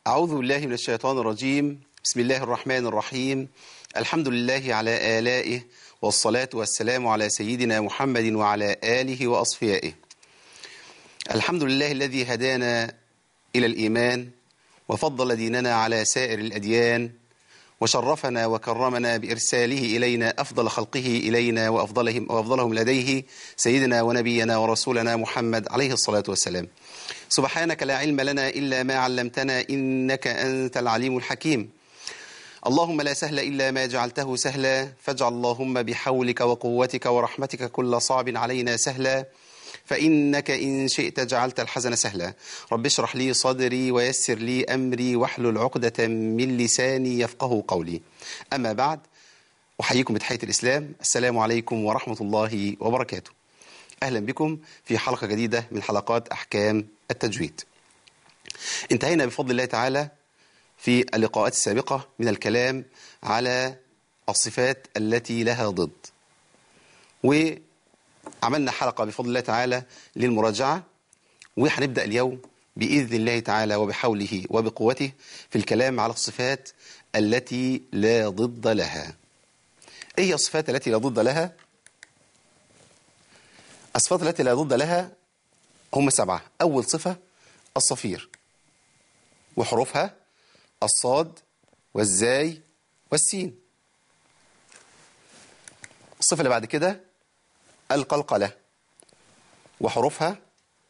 أعوذ بالله من الشيطان الرجيم بسم الله الرحمن الرحيم الحمد لله على آلائه والصلاة والسلام على سيدنا محمد وعلى آله وأصفيائه الحمد لله الذي هدانا إلى الإيمان وفضل ديننا على سائر الأديان وشرفنا وكرمنا بإرساله إلينا أفضل خلقه إلينا وأفضلهم, وأفضلهم لديه سيدنا ونبينا ورسولنا محمد عليه الصلاة والسلام سبحانك لا علم لنا إلا ما علمتنا إنك أنت العليم الحكيم اللهم لا سهل إلا ما جعلته سهلا فاجعل اللهم بحولك وقوتك ورحمتك كل صعب علينا سهلا فإنك إن شئت جعلت الحزن سهلا رب اشرح لي صدري ويسر لي أمري واحلل عقدة من لساني يفقه قولي أما بعد أحييكم بتحية الإسلام السلام عليكم ورحمة الله وبركاته أهلا بكم في حلقة جديدة من حلقات أحكام التجويد انتهينا بفضل الله تعالى في اللقاءات السابقة من الكلام على الصفات التي لها ضد وعملنا حلقة بفضل الله تعالى للمراجعة وهنبدأ اليوم بإذن الله تعالى وبحوله وبقوته في الكلام على الصفات التي لا ضد لها إيه هي الصفات التي لا ضد لها؟ الصفات التي لا ضد لها هم سبعة أول صفة الصفير وحروفها الصاد والزاي والسين الصفة اللي بعد كده القلقلة وحروفها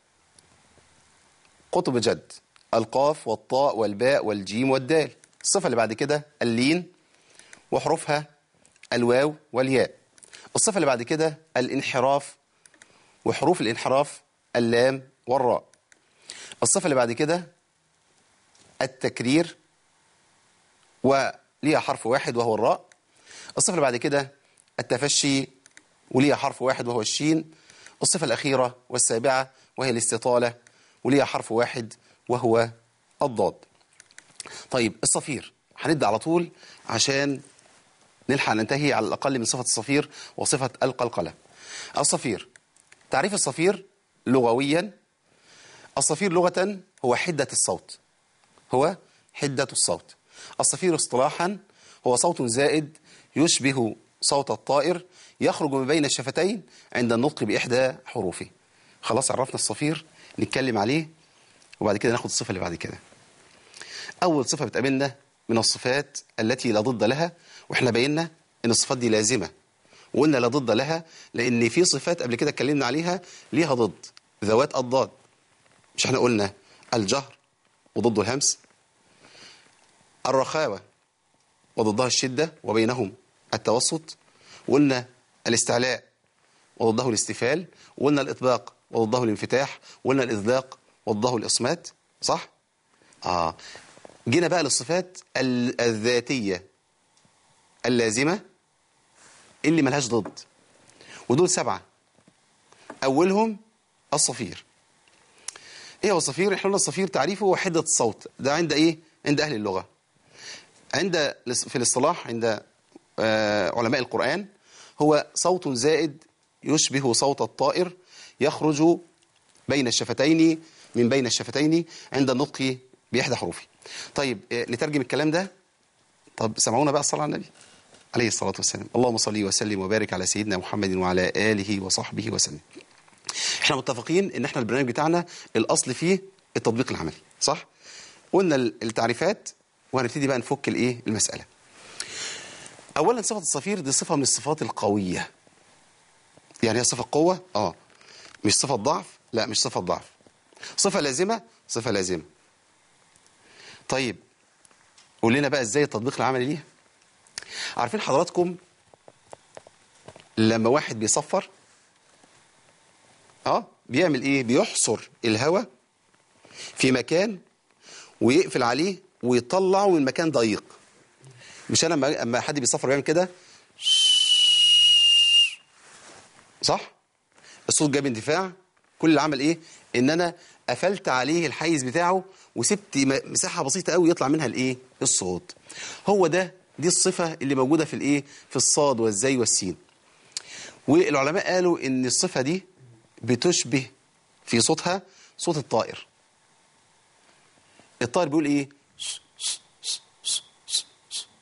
قطب جد القاف والطاء والباء والجيم والدال الصفة اللي بعد كده اللين وحروفها الواو والياء الصفة اللي بعد كده الانحراف وحروف الانحراف اللام والراء الصفة اللي بعد كده التكرير وليها حرف واحد وهو الراء الصفة اللي بعد كده التفشي وليها حرف واحد وهو الشين الصفة الأخيرة والسابعة وهي الاستطالة وليها حرف واحد وهو الضاد طيب الصفير هنبدأ على طول عشان نلحق ننتهي على الأقل من صفة الصفير وصفة القلقلة الصفير تعريف الصفير لغويا الصفير لغة هو حدة الصوت هو حدة الصوت الصفير اصطلاحا هو صوت زائد يشبه صوت الطائر يخرج من بين الشفتين عند النطق بإحدى حروفه خلاص عرفنا الصفير نتكلم عليه وبعد كده ناخد الصفة اللي بعد كده أول صفة بتقابلنا من الصفات التي لا ضد لها وإحنا بينا إن الصفات دي لازمة وقلنا لا ضد لها لأن في صفات قبل كده اتكلمنا عليها ليها ضد ذوات الضاد مش احنا قلنا الجهر وضده الهمس الرخاوة وضدها الشدة وبينهم التوسط وقلنا الاستعلاء وضده الاستفال وقلنا الإطباق وضده الانفتاح وقلنا الإذلاق وضده الإصمات صح؟ آه جينا بقى للصفات الذاتية اللازمة اللي ملهاش ضد ودول سبعة أولهم الصفير ايه هو الصفير احنا قلنا الصفير تعريفه هو حدة الصوت ده عند ايه عند اهل اللغة عند في الاصطلاح عند آه علماء القرآن هو صوت زائد يشبه صوت الطائر يخرج بين الشفتين من بين الشفتين عند النطق بإحدى حروفه طيب آه نترجم الكلام ده طب سمعونا بقى الصلاة على النبي عليه الصلاة والسلام اللهم صل وسلم وبارك على سيدنا محمد وعلى آله وصحبه وسلم احنا متفقين ان احنا البرنامج بتاعنا الاصل فيه التطبيق العملي صح قلنا التعريفات وهنبتدي بقى نفك الايه المساله اولا صفه الصفير دي صفه من الصفات القويه يعني هي صفه قوه اه مش صفه ضعف لا مش صفه ضعف صفه لازمه صفه لازمه طيب قول لنا بقى ازاي التطبيق العملي ليها عارفين حضراتكم لما واحد بيصفر اه بيعمل ايه بيحصر الهواء في مكان ويقفل عليه ويطلعه من مكان ضيق مش انا اما حد بيصفر بيعمل كده صح الصوت جاب اندفاع كل اللي عمل ايه ان انا قفلت عليه الحيز بتاعه وسبت مساحه بسيطه قوي يطلع منها الايه الصوت هو ده دي الصفه اللي موجوده في الايه في الصاد والزي والسين والعلماء قالوا ان الصفه دي بتشبه في صوتها صوت الطائر الطائر بيقول ايه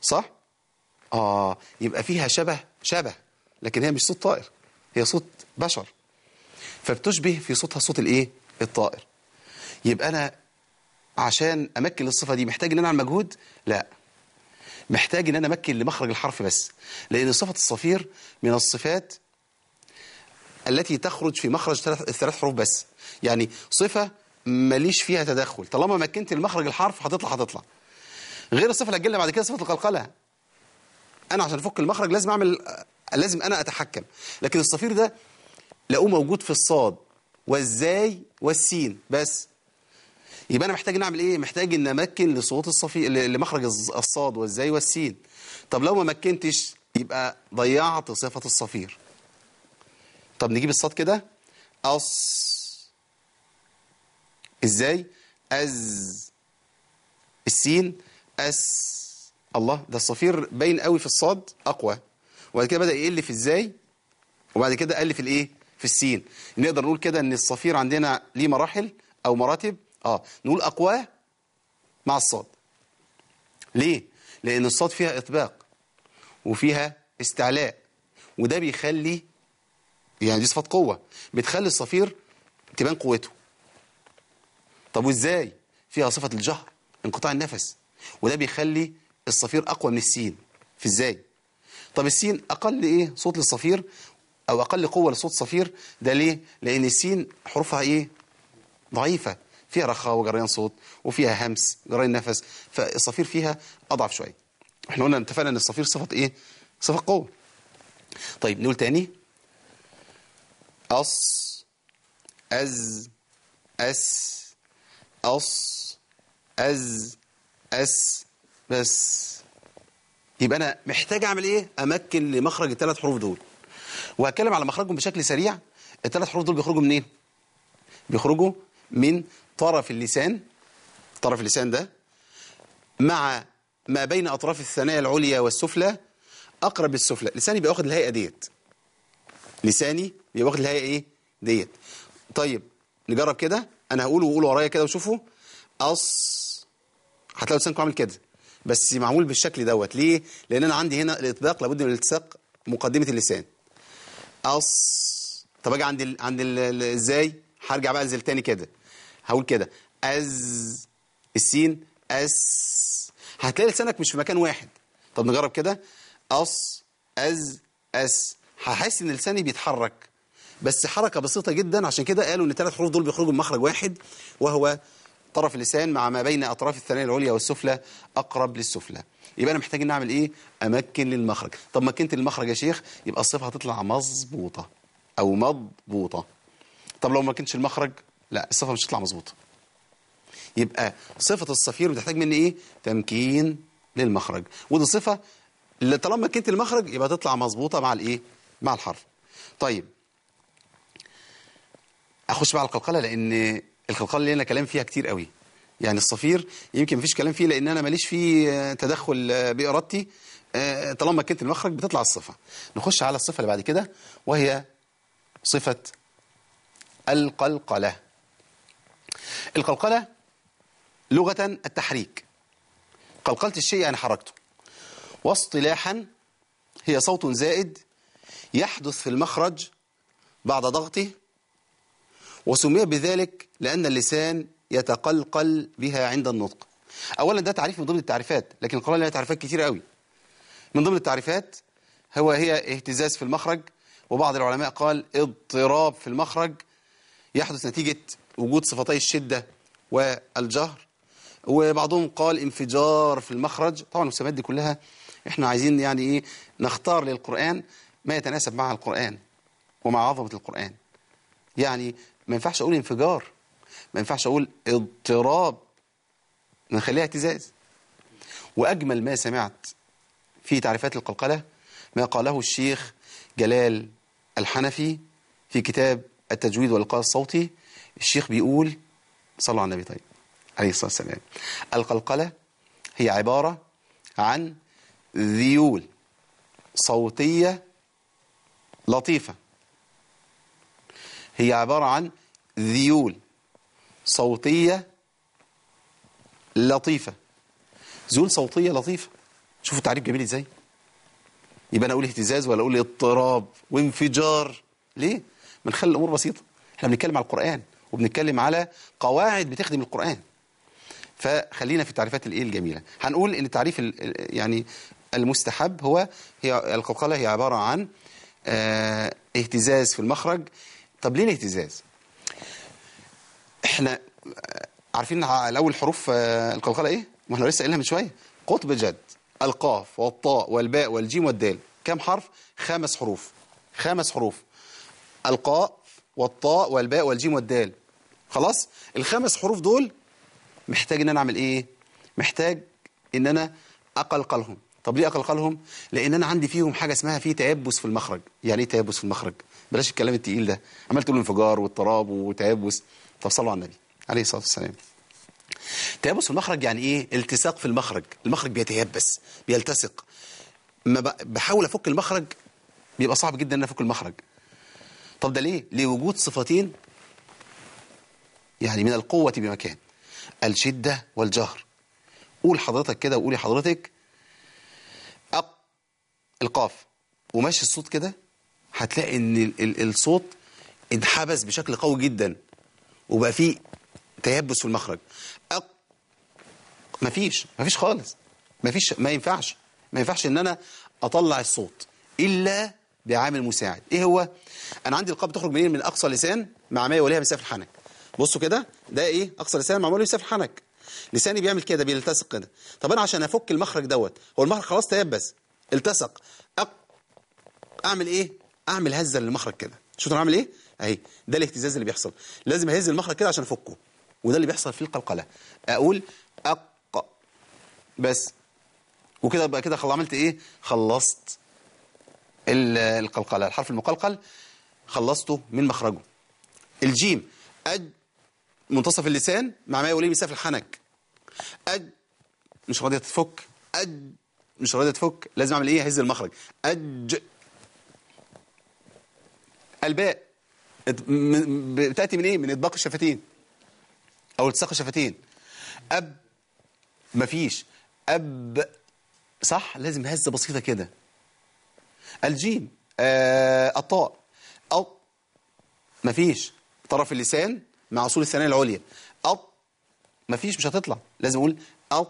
صح اه يبقى فيها شبه شبه لكن هي مش صوت طائر هي صوت بشر فبتشبه في صوتها صوت الايه الطائر يبقى انا عشان امكن الصفه دي محتاج ان انا اعمل مجهود لا محتاج ان انا امكن لمخرج الحرف بس لان صفه الصفير من الصفات التي تخرج في مخرج ثلاث الثلاث حروف بس يعني صفه ماليش فيها تدخل طالما مكنت المخرج الحرف هتطلع هتطلع غير الصفه اللي هتجيلنا بعد كده صفه القلقله انا عشان افك المخرج لازم اعمل لازم انا اتحكم لكن الصفير ده لقوه موجود في الصاد والزاي والسين بس يبقى انا محتاج نعمل ايه محتاج ان امكن لصوت الصفير لمخرج الز- الصاد والزاي والسين طب لو ما مكنتش يبقى ضيعت صفه الصفير طب نجيب الصاد كده أص ازاي از السين أس الله ده الصفير باين قوي في الصاد أقوى وبعد كده بدأ يقل في ازاي وبعد كده قل في الايه في السين نقدر نقول كده ان الصفير عندنا ليه مراحل او مراتب اه نقول أقواه مع الصاد ليه لأن الصاد فيها إطباق وفيها استعلاء وده بيخلي يعني دي صفات قوة بتخلي الصفير تبان قوته طب وازاي فيها صفة الجهر انقطاع النفس وده بيخلي الصفير أقوى من السين في ازاي طب السين أقل إيه صوت للصفير أو أقل قوة لصوت الصفير ده ليه لأن السين حروفها إيه ضعيفة فيها رخاء وجريان صوت وفيها همس جريان نفس فالصفير فيها أضعف شوية احنا قلنا اتفقنا ان الصفير صفة ايه صفة قوة طيب نقول تاني أص أز أس أص أز أس بس يبقى أنا محتاج أعمل إيه أمكن لمخرج الثلاث حروف دول وهتكلم على مخرجهم بشكل سريع الثلاث حروف دول بيخرجوا منين بيخرجوا من طرف اللسان طرف اللسان ده مع ما بين أطراف الثنايا العليا والسفلى أقرب للسفلى لساني بيبقى واخد الهيئة ديت لساني بيبقى واخد الهيئة إيه ديت طيب نجرب كده أنا هقول وقول ورايا كده وشوفوا أص هتلاقوا لسانكم عامل كده بس معمول بالشكل دوت ليه؟ لأن أنا عندي هنا الإطباق لابد من الالتصاق مقدمة اللسان أص طب أجي عند ال... عند ال... ال- إزاي؟ هرجع بقى أنزل تاني كده هقول كده أز السين أس هتلاقي لسانك مش في مكان واحد طب نجرب كده أص أز أس هحس إن لساني بيتحرك بس حركة بسيطة جدا عشان كده قالوا إن الثلاث حروف دول بيخرجوا من مخرج واحد وهو طرف اللسان مع ما بين أطراف الثنايا العليا والسفلى أقرب للسفلى يبقى أنا محتاج إني أعمل إيه؟ أمكن للمخرج طب مكنت للمخرج يا شيخ يبقى الصفة هتطلع مظبوطة أو مضبوطة طب لو ما كنتش المخرج لا الصفة مش هتطلع مظبوطة يبقى صفة الصفير بتحتاج مني ايه تمكين للمخرج ودي صفة اللي طالما مكنت المخرج يبقى تطلع مظبوطة مع الايه مع الحرف طيب اخش بقى على القلقلة لان القلقلة اللي لنا كلام فيها كتير قوي يعني الصفير يمكن مفيش كلام فيه لان انا ماليش فيه آه، تدخل آه، بارادتي آه، طالما مكنت المخرج بتطلع الصفة نخش على الصفة اللي بعد كده وهي صفة القلقلة القلقلة لغة التحريك قلقلة الشيء يعني حركته واصطلاحا هي صوت زائد يحدث في المخرج بعد ضغطه وسمي بذلك لأن اللسان يتقلقل بها عند النطق أولا ده تعريف من ضمن التعريفات لكن القرآن لها تعريفات كتير قوي من ضمن التعريفات هو هي اهتزاز في المخرج وبعض العلماء قال اضطراب في المخرج يحدث نتيجة وجود صفتي الشدة والجهر وبعضهم قال انفجار في المخرج طبعا المسميات دي كلها احنا عايزين يعني ايه نختار للقرآن ما يتناسب مع القرآن ومع عظمة القرآن يعني ما ينفعش اقول انفجار ما ينفعش اقول اضطراب نخليها اهتزاز واجمل ما سمعت في تعريفات القلقلة ما قاله الشيخ جلال الحنفي في كتاب التجويد والإلقاء الصوتي الشيخ بيقول صلوا على النبي طيب عليه الصلاة والسلام القلقلة هي عبارة عن ذيول صوتية لطيفة هي عبارة عن ذيول صوتية لطيفة ذيول صوتية لطيفة شوفوا التعريف جميل ازاي يبقى انا اقول اهتزاز ولا اقول اضطراب وانفجار ليه بنخلي الامور بسيطه احنا بنتكلم على القران وبنتكلم على قواعد بتخدم القران فخلينا في التعريفات الايه الجميله هنقول ان التعريف ال- ال- يعني المستحب هو هي القلقله هي عباره عن آه، اهتزاز في المخرج طب ليه الاهتزاز احنا آه، عارفين ع- الاول حروف آه، القلقله ايه ما احنا لسه قايلها من شويه قطب جد القاف والطاء والباء والجيم والدال كم حرف خمس حروف خمس حروف القاف والطاء والباء والجيم والدال خلاص الخمس حروف دول محتاج ان انا اعمل ايه محتاج ان انا اقلقلهم طب ليه اقلقلهم لان انا عندي فيهم حاجه اسمها في تيبس في المخرج يعني ايه تيبس في المخرج بلاش الكلام التقيل ده عمال تقول انفجار واضطراب وتيبس طب صلوا على النبي عليه الصلاه والسلام تيبس في المخرج يعني ايه التصاق في المخرج المخرج بيتيبس بيلتصق ما ب- بحاول افك المخرج بيبقى صعب جدا ان أنا افك المخرج طب ده ليه لوجود صفتين يعني من القوة بمكان الشدة والجهر قول حضرتك كده وقولي حضرتك أق القاف وماشي الصوت كده هتلاقي ان ال ال الصوت انحبس بشكل قوي جدا وبقى فيه تيبس في المخرج أق مفيش مفيش خالص مفيش ما ينفعش ما ينفعش ان انا اطلع الصوت الا بعامل مساعد ايه هو انا عندي القاف بتخرج منين من اقصى لسان مع ما يوليها مسافه الحنك بصوا كده ده ايه اقصى لسان مع ما يوليها مسافه الحنك لساني بيعمل كده بيلتصق كده طب انا عشان افك المخرج دوت هو المخرج خلاص تيبس التصق أق... اعمل ايه اعمل هزه للمخرج كده شوفوا انا اعمل ايه اهي ده الاهتزاز اللي بيحصل لازم اهز المخرج كده عشان افكه وده اللي بيحصل في القلقله اقول اق بس وكده بقى كده خلاص عملت ايه خلصت ال- القلقله الحرف المقلقل خلصته من مخرجه الجيم أج منتصف اللسان مع ما يوليه مسافه الحنك أج مش راضيه تفك أج مش راضيه تفك لازم اعمل ايه اهز المخرج أج الباء ات- م- بتاتي من ايه من اطباق الشفتين او التصاق الشفتين اب مفيش اب صح لازم هزه بسيطه كده الجيم آه الطاء أو مفيش طرف اللسان مع اصول الثنايا العليا أو مفيش مش هتطلع لازم اقول أو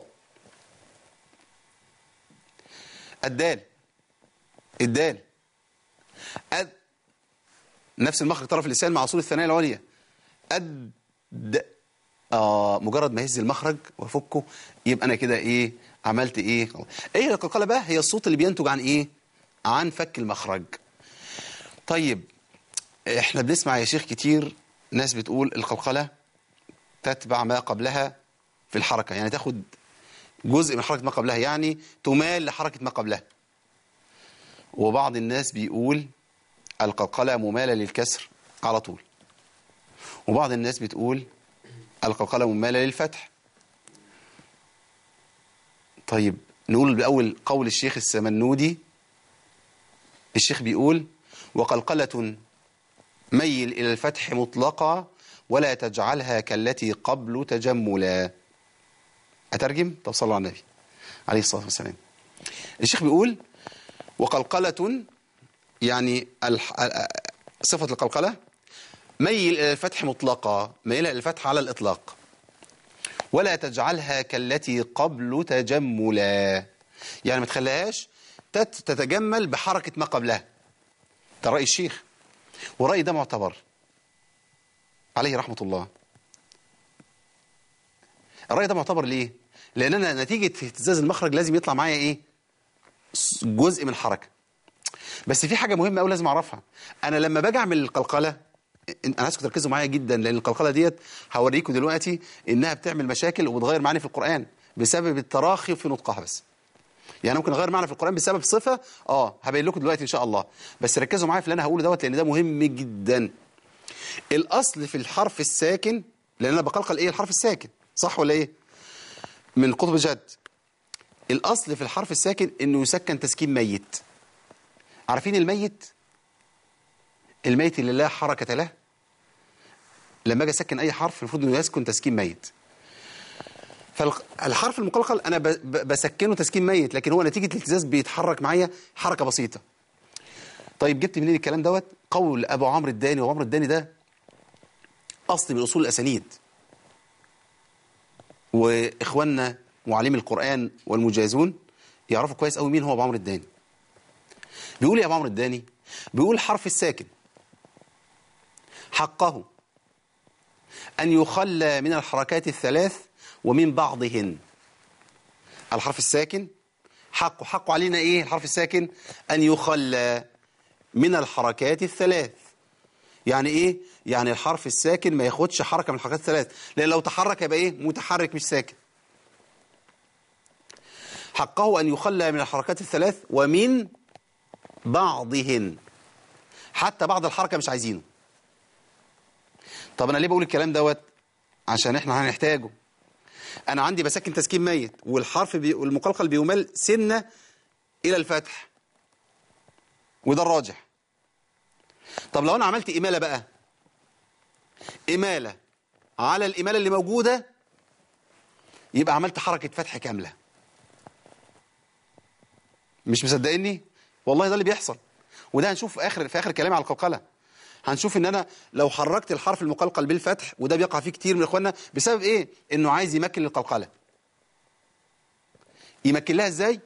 الدال الدال أد نفس المخرج طرف اللسان مع اصول الثنايا العليا أد د آه مجرد ما يهز المخرج وافكه يبقى انا كده ايه عملت ايه ايه القلقله بقى هي الصوت اللي بينتج عن ايه عن فك المخرج طيب احنا بنسمع يا شيخ كتير ناس بتقول القلقله تتبع ما قبلها في الحركه يعني تاخد جزء من حركه ما قبلها يعني تمال لحركه ما قبلها وبعض الناس بيقول القلقله مماله للكسر على طول وبعض الناس بتقول القلقلة ممالة للفتح طيب نقول بأول قول الشيخ السمنودي الشيخ بيقول وقلقلة ميل إلى الفتح مطلقة ولا تجعلها كالتي قبل تجملا أترجم طب صلوا على النبي عليه الصلاة والسلام الشيخ بيقول وقلقلة يعني الح... صفة القلقلة ميل إلى الفتح مطلقا ميل إلى الفتح على الإطلاق ولا تجعلها كالتي قبل تجملا يعني ما تخليهاش تت- تتجمل بحركة ما قبلها ده رأي الشيخ ورأي ده معتبر عليه رحمة الله الرأي ده معتبر ليه؟ لأن أنا نتيجة اهتزاز المخرج لازم يطلع معايا إيه؟ س- جزء من الحركة بس في حاجة مهمة أوي لازم أعرفها أنا لما باجي أعمل القلقلة أنا عايزكم تركزوا معايا جدا لأن القلقلة ديت هوريكم دلوقتي إنها بتعمل مشاكل وبتغير معاني في القرآن بسبب التراخي في نطقها بس يعني ممكن اغير معنى في القرآن بسبب صفة اه هبين لكم دلوقتي ان شاء الله بس ركزوا معايا في اللي انا هقوله دوت لان ده مهم جدا الاصل في الحرف الساكن لان انا بقلقل ايه الحرف الساكن صح ولا ايه من قطب جد الاصل في الحرف الساكن انه يسكن تسكين ميت عارفين الميت الميت اللي لا حركة له لما اجي اسكن اي حرف المفروض انه يسكن تسكين ميت فالحرف المقلقل انا ب- ب- بسكنه تسكين ميت لكن هو نتيجه الاهتزاز بيتحرك معايا حركه بسيطه طيب جبت منين الكلام دوت قول ابو عمرو الداني وعمرو الداني ده اصل من اصول الاسانيد واخواننا معلمي القران والمجازون يعرفوا كويس قوي مين هو ابو عمرو الداني بيقول يا ابو عمرو الداني بيقول حرف الساكن حقه أن يخلى من الحركات الثلاث ومن بعضهن الحرف الساكن حقه حقه علينا إيه الحرف الساكن أن يخلى من الحركات الثلاث يعني إيه يعني الحرف الساكن ما ياخدش حركة من الحركات الثلاث لأن لو تحرك يبقى إيه متحرك مش ساكن حقه أن يخلى من الحركات الثلاث ومن بعضهن حتى بعض الحركة مش عايزينه طب انا ليه بقول الكلام دوت عشان احنا هنحتاجه انا عندي بسكن تسكين ميت والحرف بي... والمقلقل بيمال سنه الى الفتح وده الراجح طب لو انا عملت اماله بقى اماله على الاماله اللي موجوده يبقى عملت حركه فتح كامله مش مصدقني والله ده اللي بيحصل وده هنشوف في اخر في اخر كلامي على القلقله هنشوف ان انا لو حركت الحرف المقلقل بالفتح وده بيقع فيه كتير من اخواننا بسبب ايه انه عايز يمكن القلقله يمكن لها ازاي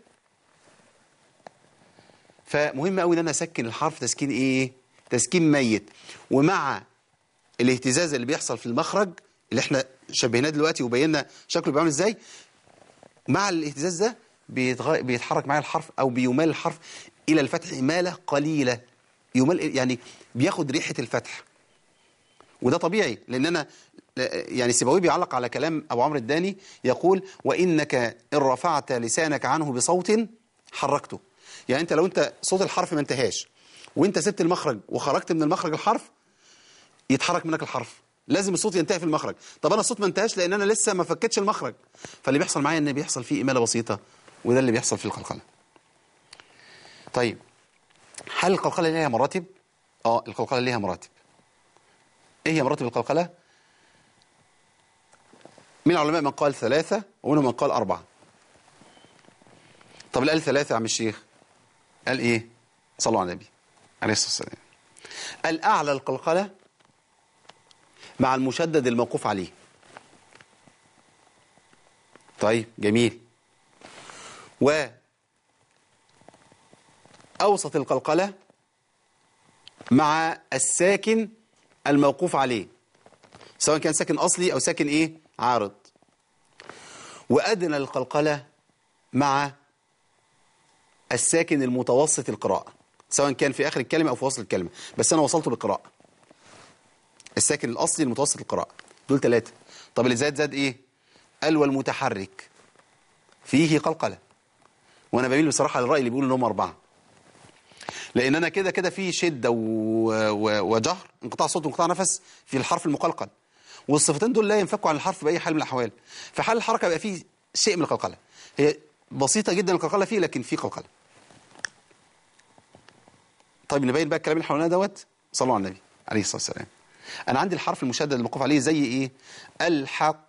فمهم قوي ان انا اسكن الحرف تسكين ايه تسكين ميت ومع الاهتزاز اللي بيحصل في المخرج اللي احنا شبهناه دلوقتي وبينا شكله بيعمل ازاي مع الاهتزاز ده بيتغ... بيتحرك معايا الحرف او بيمال الحرف الى الفتح اماله قليله يمال يعني بياخد ريحه الفتح وده طبيعي لان انا يعني سيبويه بيعلق على كلام ابو عمرو الداني يقول وانك ان رفعت لسانك عنه بصوت حركته يعني انت لو انت صوت الحرف ما انتهاش وانت سبت المخرج وخرجت من المخرج الحرف يتحرك منك الحرف لازم الصوت ينتهي في المخرج طب انا الصوت ما انتهاش لان انا لسه ما فكتش المخرج فاللي بيحصل معايا ان بيحصل فيه اماله بسيطه وده اللي بيحصل في القلقله طيب هل القلقله ليها مراتب اه القلقله ليها مراتب ايه هي مراتب القلقله من العلماء من قال ثلاثة ومنهم من قال أربعة طب اللي قال ثلاثة يا عم الشيخ قال إيه صلوا على النبي عليه الصلاة والسلام قال أعلى القلقلة مع المشدد الموقوف عليه طيب جميل و أوسط القلقلة مع الساكن الموقوف عليه سواء كان ساكن أصلي أو ساكن إيه عارض وأدنى القلقلة مع الساكن المتوسط القراءة سواء كان في آخر الكلمة أو في وسط الكلمة بس أنا وصلته للقراءة الساكن الأصلي المتوسط القراءة دول ثلاثة طب اللي زاد زاد إيه قال والمتحرك فيه قلقلة وأنا بميل بصراحة للرأي اللي بيقول إن هم أربعة لأن أنا كده كده في شدة و... و... وجهر انقطاع صوت وانقطاع نفس في الحرف المقلقل والصفتين دول لا ينفكوا عن الحرف بأي حال من الأحوال في حال الحركة يبقى فيه شيء من القلقلة هي بسيطة جدا القلقلة فيه لكن في قلقلة طيب نبين بقى الكلام اللي احنا قلناه دوت صلوا على النبي عليه الصلاة والسلام أنا عندي الحرف المشدد الموقوف عليه زي إيه الحق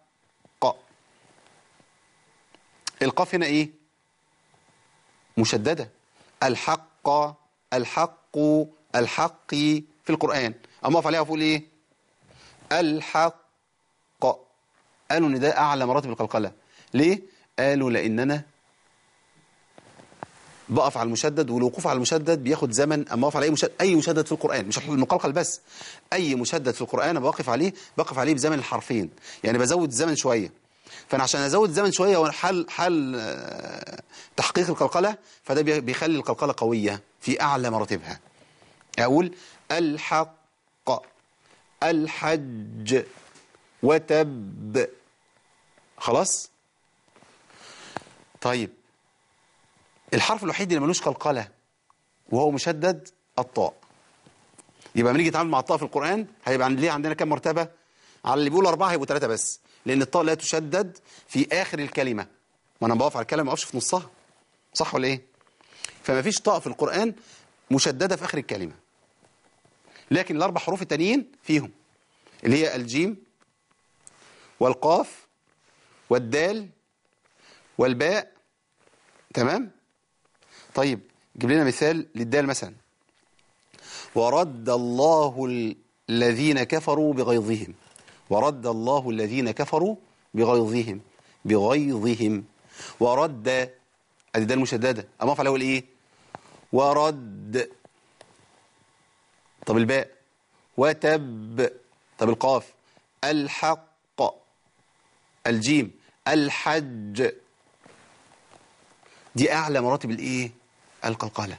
القاف هنا إيه مشددة الحق الحق الحق في القرآن أما أقف عليها وأقول إيه الحق قالوا ان ده اعلى مراتب القلقله ليه قالوا لاننا بقف على المشدد والوقوف على المشدد بياخد زمن اما اقف على اي مشدد اي مشدد في القران مش المقلقل بس اي مشدد في القران انا بوقف عليه بقف عليه بزمن الحرفين يعني بزود الزمن شويه فانا عشان ازود الزمن شويه وحل حل تحقيق القلقله فده بيخلي القلقله قويه في اعلى مراتبها اقول الحق الحج وتب خلاص طيب الحرف الوحيد اللي ملوش قلقله وهو مشدد الطاء يبقى لما نيجي نتعامل مع الطاء في القران هيبقى ليه عندنا كام مرتبه على اللي بيقول اربعه هيبقوا ثلاثه بس لان الطاء لا تشدد في اخر الكلمه وانا بقف على الكلمه ما اقفش في نصها صح ولا ايه فما فيش طاء في القران مشدده في اخر الكلمه لكن الاربع حروف التانيين فيهم اللي هي الجيم والقاف والدال والباء تمام طيب جيب لنا مثال للدال مثلا ورد الله الذين كفروا بغيظهم ورد الله الذين كفروا بغيظهم بغيظهم ورد ادي دال مشدده اما افعل اقول ايه ورد طب الباء وتب طب القاف الحق الجيم الحج دي اعلى مراتب الايه القلقله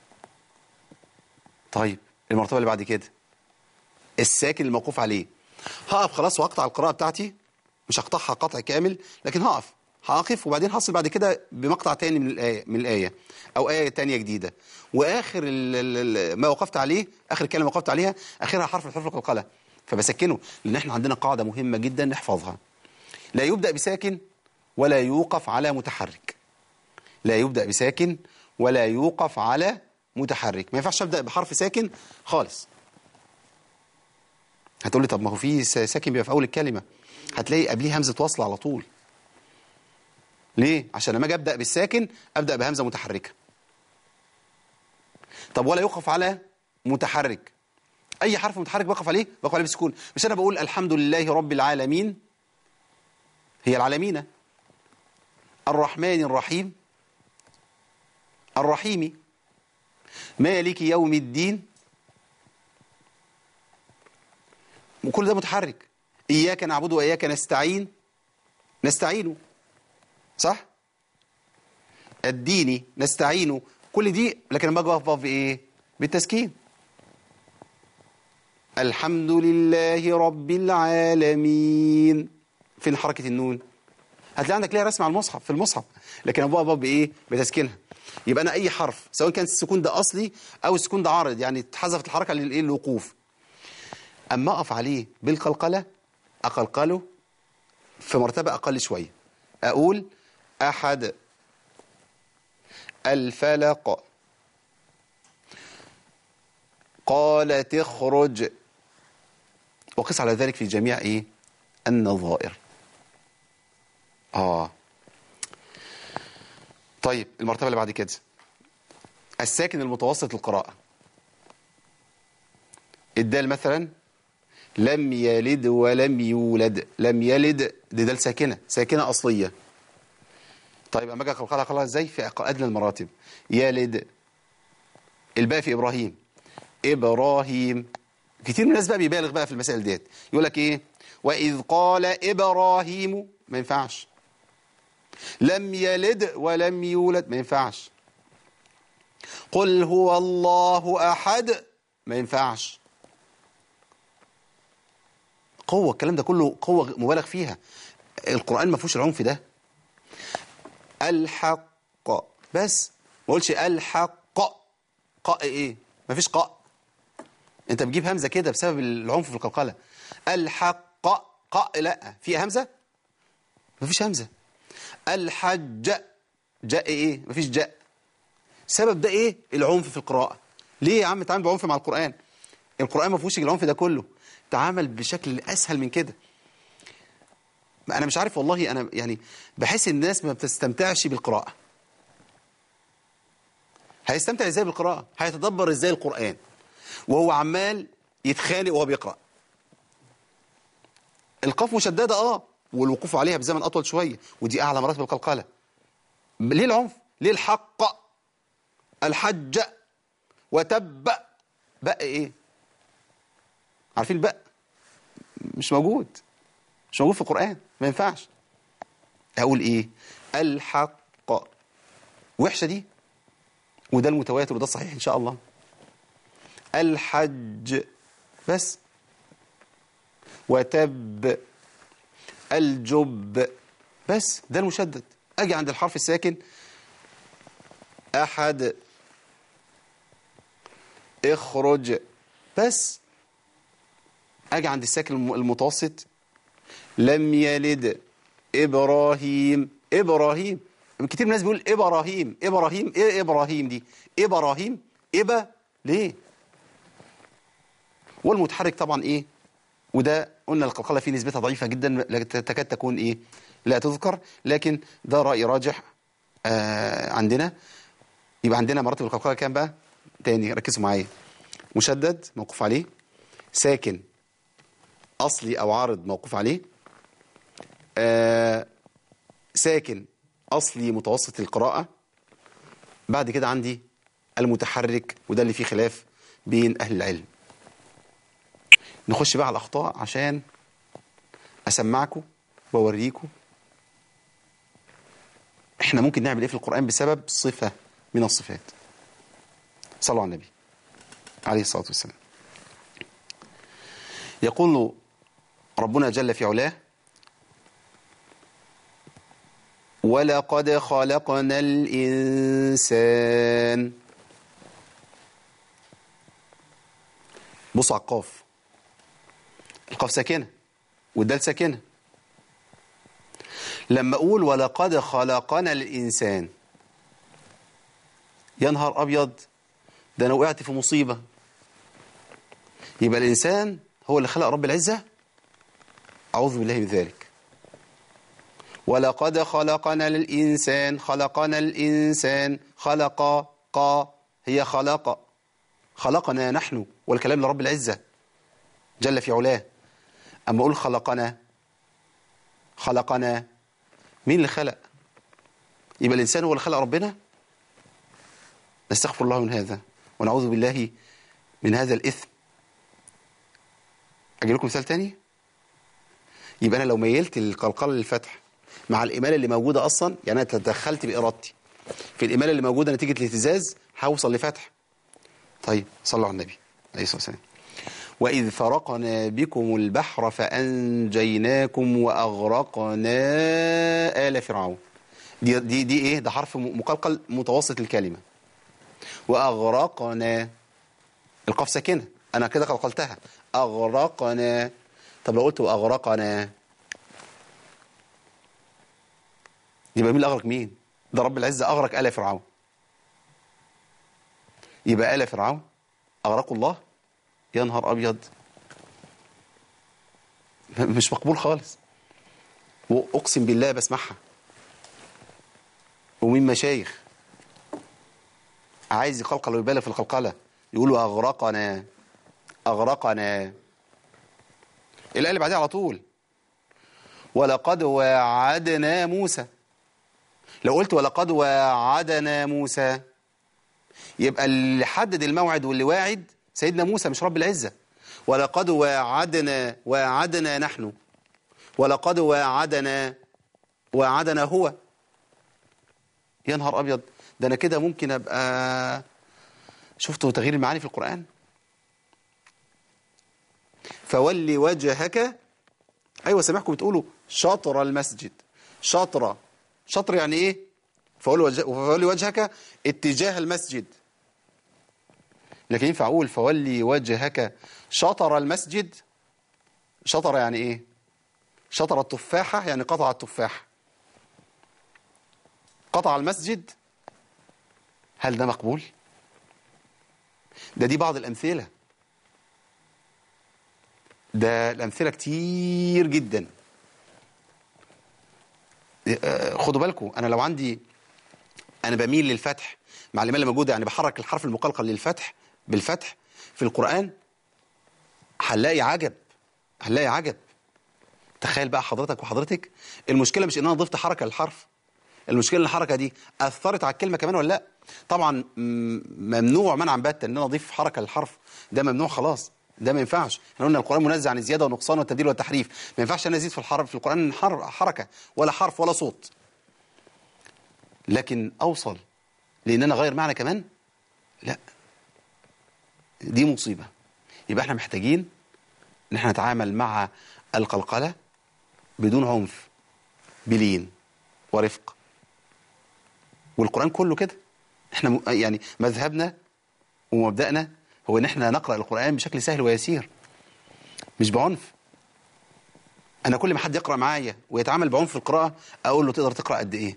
طيب المرتبه اللي بعد كده الساكن الموقوف عليه هقف خلاص واقطع القراءه بتاعتي مش هقطعها قطع كامل لكن هقف هقف وبعدين هصل بعد كده بمقطع تاني من الآية من الآية أو آية تانية جديدة وآخر ال ال ما وقفت عليه آخر كلمة وقفت عليها آخرها حرف الحرف القلقلة فبسكنه لأن احنا عندنا قاعدة مهمة جدا نحفظها لا يبدأ بساكن ولا يوقف على متحرك لا يبدأ بساكن ولا يوقف على متحرك ما ينفعش أبدأ بحرف ساكن خالص هتقول لي طب ما هو في ساكن بيبقى في أول الكلمة هتلاقي قبليه همزة وصل على طول ليه؟ عشان لما اجي ابدا بالساكن ابدا بهمزه متحركه. طب ولا يوقف على متحرك. اي حرف متحرك بقف عليه بقف عليه بسكون، مش انا بقول الحمد لله رب العالمين هي العالمين الرحمن الرحيم الرحيم مالك يوم الدين وكل ده متحرك إياك نعبد وإياك نستعين نستعين صح الديني نستعينه كل دي لكن لما اجي اقف بايه بالتسكين الحمد لله رب العالمين فين حركه النون هتلاقي عندك ليها رسم على المصحف في المصحف لكن انا بقف بايه بتسكينها يبقى انا اي حرف سواء كان السكون ده اصلي او السكون ده عارض يعني اتحذفت الحركه للايه للوقوف اما اقف عليه بالقلقله اقلقله في مرتبه اقل شويه اقول أحد الفلق قال تخرج وقس على ذلك في جميع إيه النظائر آه طيب المرتبة اللي بعد كده الساكن المتوسط القراءة الدال مثلا لم يلد ولم يولد لم يلد دي دال ساكنة ساكنة أصلية طيب اما اجي اقراها اقراها ازاي في ادنى المراتب يلد الباء في ابراهيم ابراهيم كتير من الناس بقى بيبالغ بقى في المسائل ديت يقول لك ايه واذ قال ابراهيم ما ينفعش لم يلد ولم يولد ما ينفعش قل هو الله احد ما ينفعش قوه الكلام ده كله قوه مبالغ فيها القران ما فيهوش العنف ده الحق بس ما اقولش الحق قاء ايه مفيش قاء انت بتجيب همزه كده بسبب العنف في القلقله الحق قاء لا في همزه مفيش همزه الحج جاء ايه مفيش جاء السبب ده ايه العنف في القراءه ليه يا عم تعامل بعنف مع القران القران ما فيهوش العنف ده كله تعامل بشكل اسهل من كده انا مش عارف والله انا يعني بحس ان الناس ما بتستمتعش بالقراءه هيستمتع ازاي بالقراءه هيتدبر ازاي القران وهو عمال يتخانق وهو بيقرا القاف مشدده اه والوقوف عليها بزمن اطول شويه ودي اعلى مراتب القلقله ليه العنف ليه الحق الحج وتب بق ايه عارفين البق مش موجود مش موجود في القرآن ما ينفعش أقول إيه الحق وحشة دي وده المتواتر وده الصحيح إن شاء الله الحج بس وتب الجب بس ده المشدد أجي عند الحرف الساكن أحد اخرج بس أجي عند الساكن المتوسط لم يلد إبراهيم إبراهيم كتير من الناس بيقول إبراهيم إبراهيم إيه إبراهيم دي إبراهيم إبا ليه والمتحرك طبعا إيه وده قلنا القلقلة فيه نسبتها ضعيفة جدا تكاد تكون إيه لا تذكر لكن ده رأي راجح آه عندنا يبقى عندنا مراتب القلقلة كام بقى تاني ركزوا معايا مشدد موقوف عليه ساكن أصلي أو عارض موقوف عليه آه ساكن أصلي متوسط القراءة بعد كده عندي المتحرك وده اللي فيه خلاف بين أهل العلم نخش بقى على الأخطاء عشان أسمعكم وأوريكم إحنا ممكن نعمل إيه في القرآن بسبب صفة من الصفات صلوا على النبي عليه الصلاة والسلام يقول ربنا جل في علاه ولقد خلقنا الإنسان بصوا على القاف القاف ساكنة والدال ساكنة لما أقول ولقد خلقنا الإنسان يا نهار أبيض ده أنا وقعت في مصيبة يبقى الإنسان هو اللي خلق رب العزة أعوذ بالله من ذلك ولقد خلقنا الإنسان خلقنا الإنسان خلق قا هي خلق خلقنا نحن والكلام لرب العزة جل في علاه أما أقول خلقنا خلقنا مين اللي خلق يبقى الإنسان هو اللي خلق ربنا نستغفر الله من هذا ونعوذ بالله من هذا الإثم أجي لكم مثال تاني يبقى أنا لو ميلت القلقلة للفتح مع الإمالة اللي موجودة أصلا يعني أنا تدخلت بإرادتي في الإمالة اللي موجودة نتيجة الاهتزاز هوصل لفتح طيب صلوا على النبي عليه الصلاة والسلام وإذ فرقنا بكم البحر فأنجيناكم وأغرقنا آل فرعون دي, دي, دي إيه ده حرف مقلقل متوسط الكلمة وأغرقنا القاف ساكنة أنا كده قلقلتها أغرقنا طب لو قلت وأغرقنا يبقى مين اللي أغرق مين ده رب العزة أغرق آل فرعون يبقى آل فرعون أغرقوا الله يا نهار أبيض مش مقبول خالص وأقسم بالله بسمعها ومين مشايخ عايز يقلقل ويبالغ في القلقلة يقولوا أغرقنا أغرقنا الآية اللي بعدها على طول ولقد وعدنا موسى لو قلت ولقد وعدنا موسى يبقى اللي حدد الموعد واللي واعد سيدنا موسى مش رب العزة ولقد وعدنا وعدنا نحن ولقد وعدنا وعدنا هو يا نهار أبيض ده أنا كده ممكن أبقى شفتوا تغيير المعاني في القرآن فولي وجهك أيوة سامعكم بتقولوا شطر المسجد شطرة شطر يعني إيه فولي وجهك اتجاه المسجد لكن ينفع أقول فولي وجهك شطر المسجد شطر يعني إيه شطر التفاحة يعني قطع التفاح قطع المسجد هل ده مقبول ده دي بعض الأمثلة ده الأمثلة كتير جدا خدوا بالكم أنا لو عندي أنا بميل للفتح مع الإمالة اللي موجودة يعني بحرك الحرف المقلقل للفتح بالفتح في القرآن هنلاقي عجب هنلاقي عجب تخيل بقى حضرتك وحضرتك المشكلة مش إن أنا ضفت حركة للحرف المشكلة ان الحركة دي أثرت على الكلمة كمان ولا لا طبعا ممنوع منعا باتا ان انا اضيف حركة للحرف ده ممنوع خلاص ده ما ينفعش احنا قلنا القرآن منزه عن الزيادة والنقصان والتبديل والتحريف ما ينفعش انا ازيد في الحرف في القرآن حركة ولا حرف ولا صوت لكن اوصل لان انا اغير معنى كمان لا دي مصيبة يبقى احنا محتاجين ان احنا نتعامل مع القلقلة بدون عنف بلين ورفق والقرآن كله كده احنا يعني مذهبنا ومبدأنا هو ان احنا نقرأ القرآن بشكل سهل ويسير مش بعنف انا كل ما حد يقرأ معايا ويتعامل بعنف في القراءة اقول له تقدر تقرأ قد ايه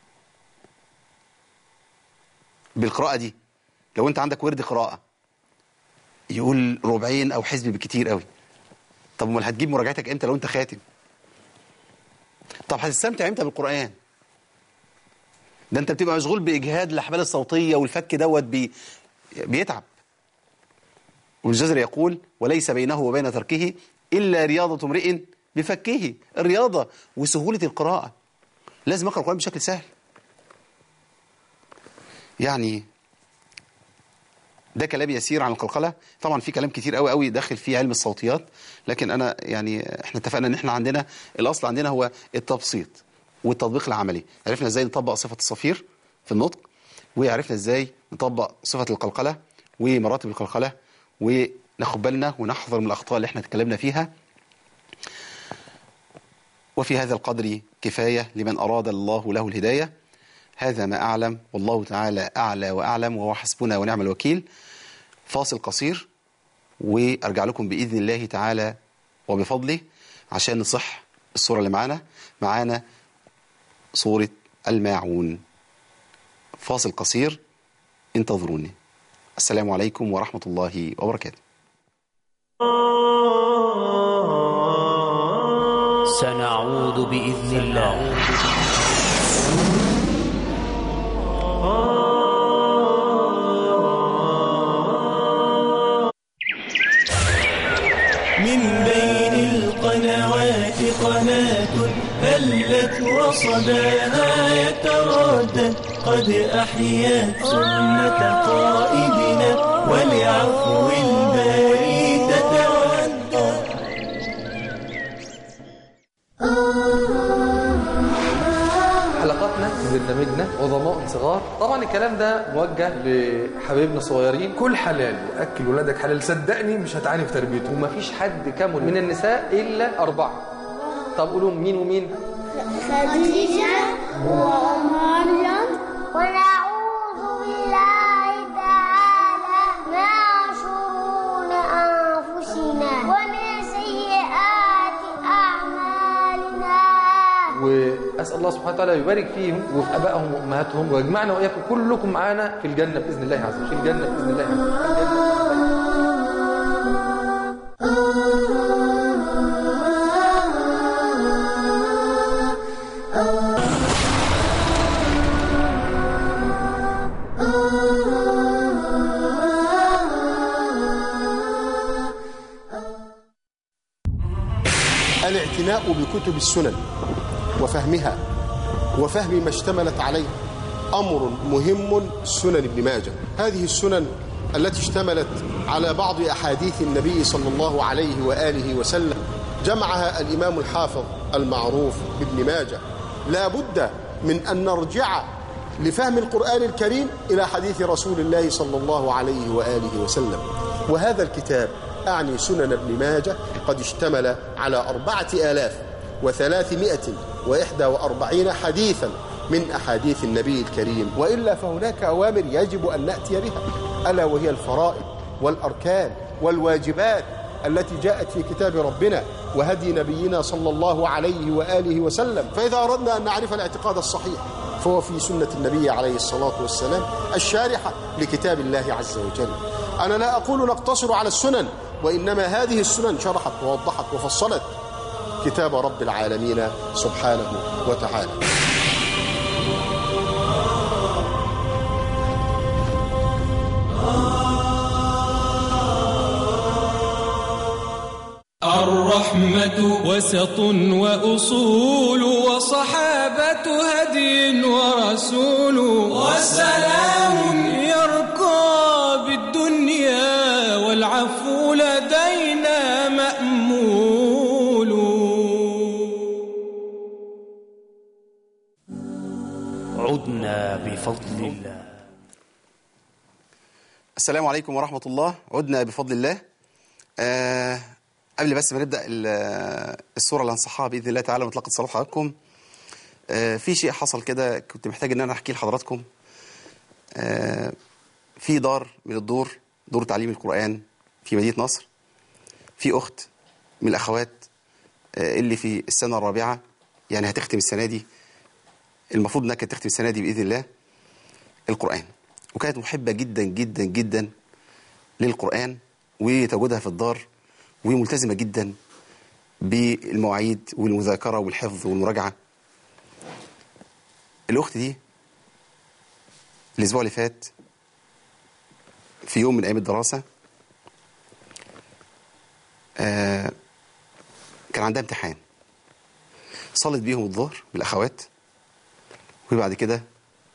بالقراءة دي لو انت عندك ورد قراءة يقول ربعين او حزب بالكتير قوي طب امال هتجيب مراجعتك امتى لو انت خاتم طب هتستمتع امتى بالقرآن ده انت بتبقى مشغول بإجهاد الأحبال الصوتية والفك دوت بي بيتعب والجزر يقول وليس بينه وبين تركه إلا رياضة امرئ بفكه الرياضة وسهولة القراءة لازم أقرأ القرآن بشكل سهل يعني ده كلام يسير عن القلقلة طبعا في كلام كتير قوي قوي داخل فيه علم الصوتيات لكن أنا يعني احنا اتفقنا ان احنا عندنا الأصل عندنا هو التبسيط والتطبيق العملي عرفنا ازاي نطبق صفة الصفير في النطق وعرفنا ازاي نطبق صفة القلقلة ومراتب القلقلة وناخد بالنا ونحذر من الأخطاء اللي احنا اتكلمنا فيها وفي هذا القدر كفاية لمن أراد الله له الهداية هذا ما أعلم والله تعالى أعلى وأعلم وهو حسبنا ونعم الوكيل فاصل قصير وأرجع لكم بإذن الله تعالى وبفضله عشان نصح الصورة اللي معانا معانا صورة الماعون فاصل قصير انتظروني السلام عليكم ورحمة الله وبركاته سنعود بإذن الله من بين القنوات قناة هلت وصداها يتردد قد أحيت سنة قائدنا ولعفو الباري تتودد حلقاتنا وبرنامجنا عظماء صغار طبعا الكلام ده موجه لحبايبنا الصغيرين كل حلال واكل ولادك حلال صدقني مش هتعاني في تربيته ومفيش حد كامل من النساء الا اربعه طب قولوا مين ومين خديجة ومريم ونعوذ بالله تعالى من شرور أنفسنا ومن سيئات أعمالنا واسال الله سبحانه وتعالى يبارك فيهم وفي ابائهم وامهاتهم ويجمعنا واياكم كلكم معانا في الجنه باذن الله عز وجل في الجنه باذن الله عز وجل في الجنة. الاعتناء بكتب السنن وفهمها وفهم ما اشتملت عليه أمر مهم سنن ابن ماجه هذه السنن التي اشتملت على بعض أحاديث النبي صلى الله عليه وآله وسلم جمعها الإمام الحافظ المعروف بابن ماجه لا بد من أن نرجع لفهم القرآن الكريم إلى حديث رسول الله صلى الله عليه وآله وسلم وهذا الكتاب أعني سنن ابن ماجه قد اشتمل على أربعة آلاف وثلاثمائة وإحدى وأربعين حديثا من أحاديث النبي الكريم وإلا فهناك أوامر يجب أن نأتي بها ألا وهي الفرائض والأركان والواجبات التي جاءت في كتاب ربنا وهدي نبينا صلى الله عليه وآله وسلم فإذا أردنا أن نعرف الاعتقاد الصحيح فهو في سنة النبي عليه الصلاة والسلام الشارحة لكتاب الله عز وجل أنا لا أقول نقتصر على السنن وإنما هذه السنن شرحت ووضحت وفصلت كتاب رب العالمين سبحانه وتعالى الرحمة وسط وأصول وصحابة هدي ورسول وسلام يرقى بالدنيا والعفو لدينا مأمول عدنا بفضل الله السلام عليكم ورحمة الله عدنا بفضل الله آه قبل بس ما نبدأ ال- الصورة اللي هنصحها بإذن الله تعالى ونطلق صلاة حضراتكم آه في شيء حصل كده كنت محتاج إن أنا أحكيه لحضراتكم آه في دار من الدور دور تعليم القرآن في مدينة نصر في أخت من الأخوات آه اللي في السنة الرابعة يعني هتختم السنة دي المفروض إنها كانت تختم السنة دي بإذن الله القرآن وكانت محبة جدا جدا جدا للقرآن وتواجدها في الدار وملتزمة جدا بالمواعيد والمذاكرة والحفظ والمراجعة الأخت دي الأسبوع اللي فات في يوم من أيام الدراسة آه كان عندها امتحان صلت بيهم الظهر بالأخوات وبعد كده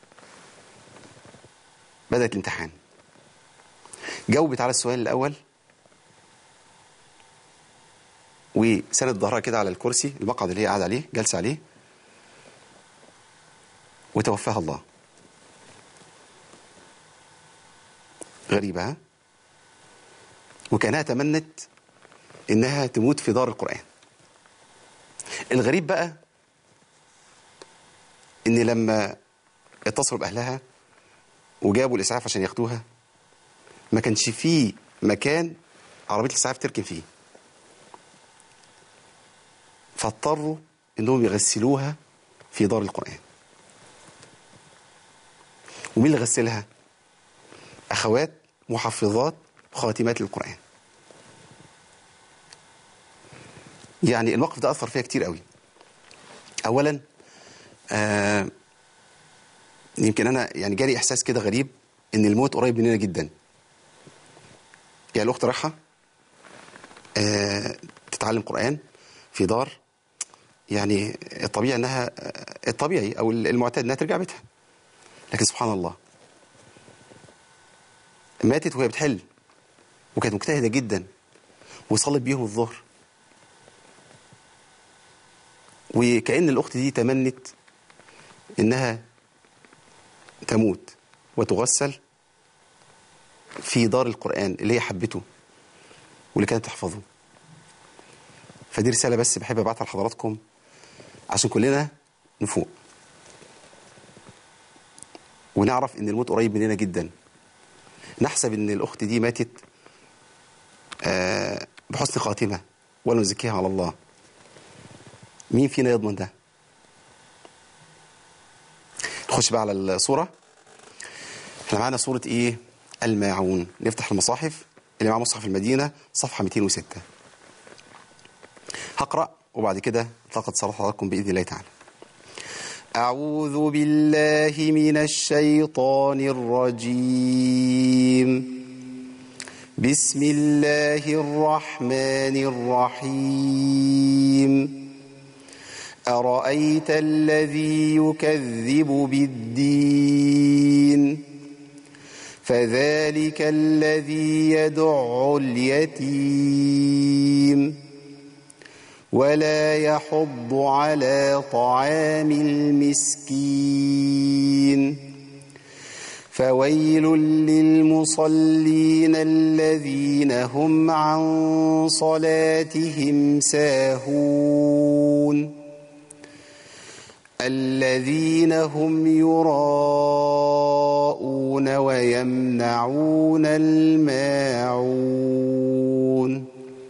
بدأت الامتحان جاوبت على السؤال الأول وسند ظهرها كده على الكرسي المقعد اللي هي قاعدة عليه جالسة عليه وتوفاها الله غريبة ها؟ وكانها تمنت إنها تموت في دار القرآن الغريب بقى إن لما اتصلوا بأهلها وجابوا الإسعاف عشان ياخدوها ما كانش فيه مكان عربية الإسعاف تركن فيه فاضطروا إنهم يغسلوها في دار القرآن ومين اللي غسلها؟ أخوات محفظات خاتمات للقرآن يعني الموقف ده أثر فيها كتير قوي أولا آه يمكن أنا يعني جالي إحساس كده غريب إن الموت قريب مننا جدا يعني الأخت رايحة آه تتعلم قرآن في دار يعني الطبيعي انها الطبيعي او المعتاد انها ترجع بيتها لكن سبحان الله ماتت وهي بتحل وكانت مجتهده جدا وصلت بيهم الظهر وكأن الأخت دي تمنت إنها تموت وتغسل في دار القرآن اللي هي حبته واللي كانت تحفظه فدي رسالة بس بحب أبعتها لحضراتكم عشان كلنا نفوق ونعرف إن الموت قريب مننا جدا نحسب إن الأخت دي ماتت آه بحسن خاتمة ولا نزكيها على الله مين فينا يضمن ده نخش بقى على الصورة احنا معانا صورة ايه الماعون نفتح المصاحف اللي مع مصحف المدينة صفحة 206 هقرأ وبعد كده لقد صلى حضراتكم بإذن الله تعالى أعوذ بالله من الشيطان الرجيم بسم الله الرحمن الرحيم أرأيت الذي يكذب بالدين فذلك الذي يدع اليتيم ولا يحض على طعام المسكين فويل للمصلين الذين هم عن صلاتهم ساهون الذين هم يراءون ويمنعون الماعون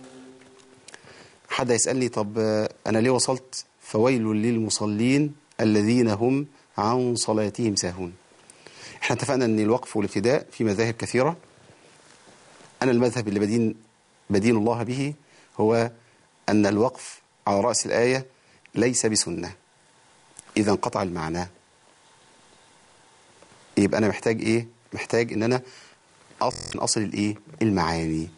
حد يسألني طب أنا ليه وصلت فويل للمصلين الذين هم عن صلاتهم ساهون احنا اتفقنا ان الوقف والابتداء في مذاهب كثيرة أنا المذهب اللي بدين بدين الله به هو أن الوقف على رأس الآية ليس بسنة إذا انقطع المعنى يبقى أنا محتاج إيه؟ محتاج إن أنا أصل أصل الإيه؟ المعاني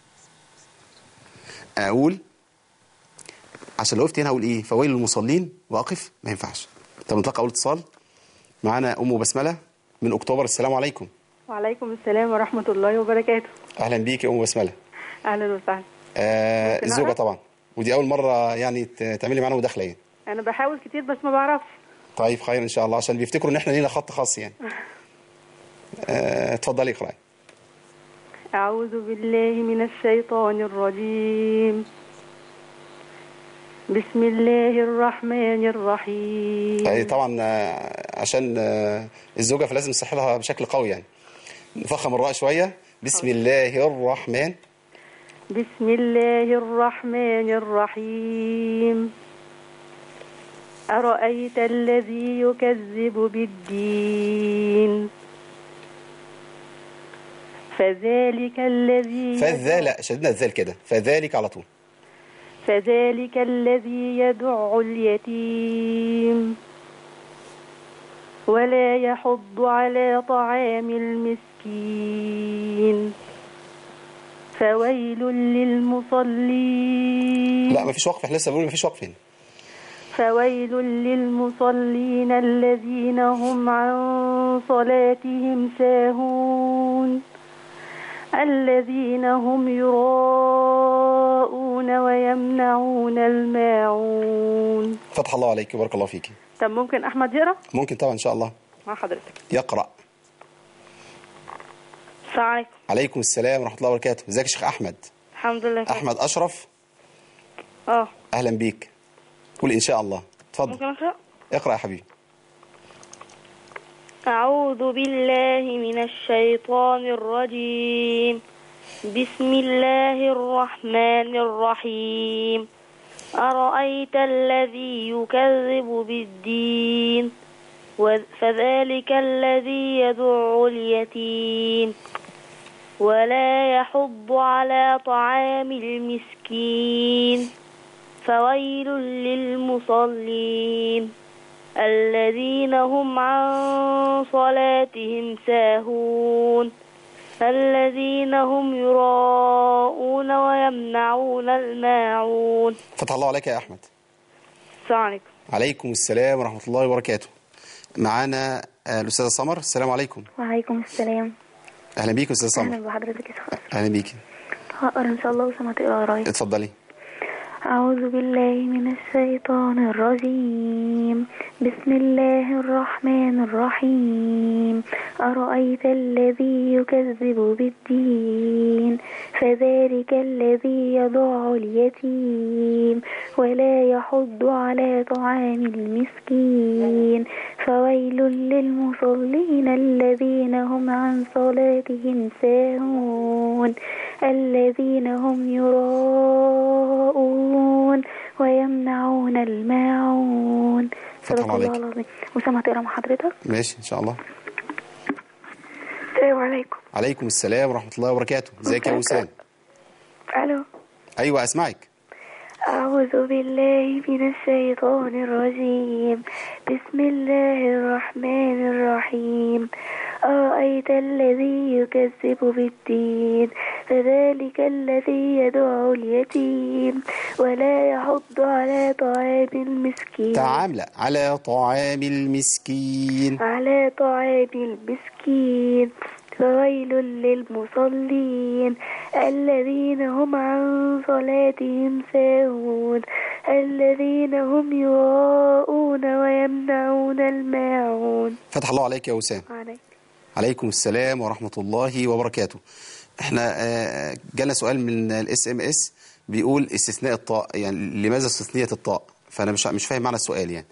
أقول عشان لو وقفت هنا أقول إيه؟ فويل للمصلين وأقف ما ينفعش طب نطلق أول اتصال معانا أم بسملة من أكتوبر السلام عليكم وعليكم السلام ورحمة الله وبركاته أهلا بيك يا أم بسملة أهلا وسهلا آه ممكن الزوجة أعرف؟ طبعا ودي أول مرة يعني ت- تعملي معانا مداخلة يعني أنا بحاول كتير بس ما بعرفش طيب خير إن شاء الله عشان بيفتكروا إن إحنا لينا خط خاص يعني آه اتفضلي اقرأي أعوذ بالله من الشيطان الرجيم بسم الله الرحمن الرحيم يعني طبعا آه، عشان آه، الزوجة فلازم نصح لها بشكل قوي يعني نفخم الراء شوية بسم الله الرحمن بسم الله الرحمن الرحيم أرأيت الذي يكذب بالدين فذلك الذي فالذال لا شدنا الذال كده فذلك على طول فذلك الذي يدع اليتيم ولا يحض على طعام المسكين فويل للمصلين لا مفيش وقف احنا لسه بنقول مفيش وقف هنا فويل للمصلين الذين هم عن صلاتهم ساهون الذين هم يراءون ويمنعون الماعون فتح الله عليك وبارك الله فيك طب ممكن احمد يقرا ممكن طبعا ان شاء الله مع حضرتك يقرأ السلام عليكم عليكم السلام ورحمة الله وبركاته ازيك يا شيخ أحمد الحمد لله أحمد أشرف اه أهلا بيك قول إن شاء الله اتفضل ممكن اقرا اقرأ يا حبيبي أعوذ بالله من الشيطان الرجيم بسم الله الرحمن الرحيم أرأيت الذي يكذب بالدين و- فذلك الذي يدع اليتيم ولا يحض على طعام المسكين فويل للمصلين الذين هم عن صلاتهم ساهون الذين هم يراءون ويمنعون الماعون فتح الله عليك يا أحمد السلام عليكم عليكم السلام ورحمة الله وبركاته معانا آه، الأستاذة سمر السلام عليكم وعليكم السلام أهلا بيك أستاذة سمر اهلا بحضرتك يا شيخ أشرف. أهلا بيك هقرا ان شاء الله وسمع تقرا ورايا اتفضلي أعوذ بالله من الشيطان الرجيم بسم الله الرحمن الرحيم أرأيت الذي يكذب بالدين فذلك الذي يضع اليتيم ولا يحض على طعام المسكين فويل للمصلين الذين هم عن صلاتهم ساهون الذين هم يراءون ويمنعون الماعون فتح صدق الله الله عليك. العظيم وسامع تقرا مع حضرتك ماشي إن شاء الله السلام عليكم عليكم السلام ورحمة الله وبركاته ازيك يا وسام الو أيوة أسمعك أعوذ بالله من الشيطان الرجيم بسم الله الرحمن الرحيم أرأيت الذي يكذب بالدين فذلك الذي يدعو اليتيم ولا يحض على طعام المسكين تعام لا على طعام المسكين على طعام المسكين فويل للمصلين الذين هم عن صلاتهم ساهون الذين هم يراءون ويمنعون الماعون فتح الله عليك يا وسام عليك. عليكم السلام ورحمة الله وبركاته احنا آه، جالنا سؤال من الاس ام اس بيقول استثناء الطاء يعني لماذا استثنيت الطاء فانا مش مش فاهم معنى السؤال يعني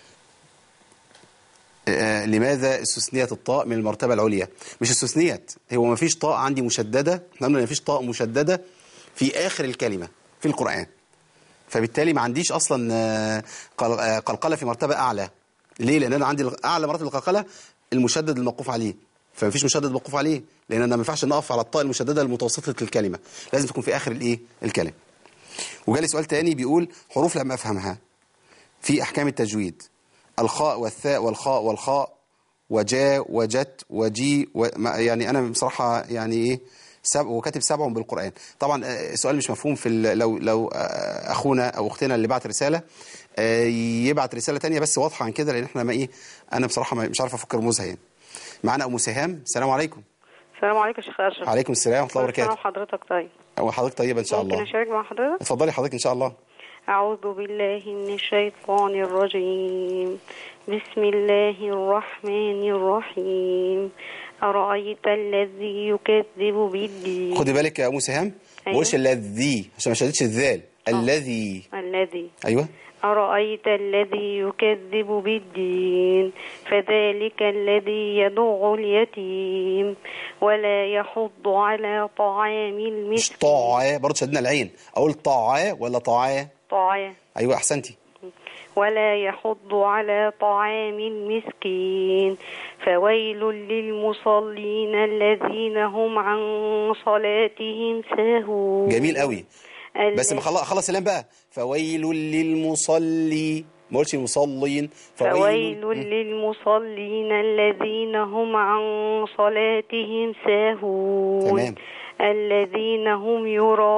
آه، لماذا استثنيت الطاء من المرتبة العليا مش استثنيت هو ما فيش طاء عندي مشددة احنا قلنا ما فيش طاء مشددة في آخر الكلمة في القرآن فبالتالي ما عنديش اصلا آه، قل- آه، قلقله في مرتبه اعلى ليه لان انا عندي اعلى مراتب القلقله المشدد الموقوف عليه فمفيش مشدد موقوف عليه لان انا ما ينفعش نقف على الطاء المشدده المتوسطه الكلمه لازم تكون في اخر الايه الكلمه وجالي سؤال تاني بيقول حروف لم افهمها في احكام التجويد الخاء والثاء والخاء والخاء وجاء وجت وجي و... ما- يعني انا بصراحه يعني ايه سب... وكاتب سبعهم بالقران طبعا آه، السؤال مش مفهوم في ال... لو لو آه، اخونا او اختنا اللي بعت رساله آه، يبعت رساله تانية بس واضحه عن كده لان احنا ما ايه انا بصراحه ما- مش عارف افكر رموزها يعني معانا ام سهام السلام عليكم السلام عليكم يا شيخ اشرف عليكم السلام ورحمه الله كل سنة وبركاته وحضرتك طيب وحضرتك طيبه ان شاء ممكن الله اشارك مع حضرتك اتفضلي حضرتك ان شاء الله أعوذ بالله من الشيطان الرجيم بسم الله الرحمن الرحيم أرأيت الذي يكذب بالدين خدي بالك يا ام سهام ما أيوة. تقولش الذي عشان ما شدتش الذال الذي الذي ايوه أرأيت الذي يكذب بالدين فذلك الذي يدع اليتيم ولا يحض على طعام مش المسكين طاعة برضه شدنا العين اقول طاعة ولا طاعة طاعة ايوه احسنتي ولا يحض على طعام المسكين فويل للمصلين الذين هم عن صلاتهم ساهون جميل قوي بس ما خلص خلص اللام بقى فويل للمصلي ما قلتش المصلين فويل للمصلين الذين هم عن صلاتهم ساهون تمام. الذين هم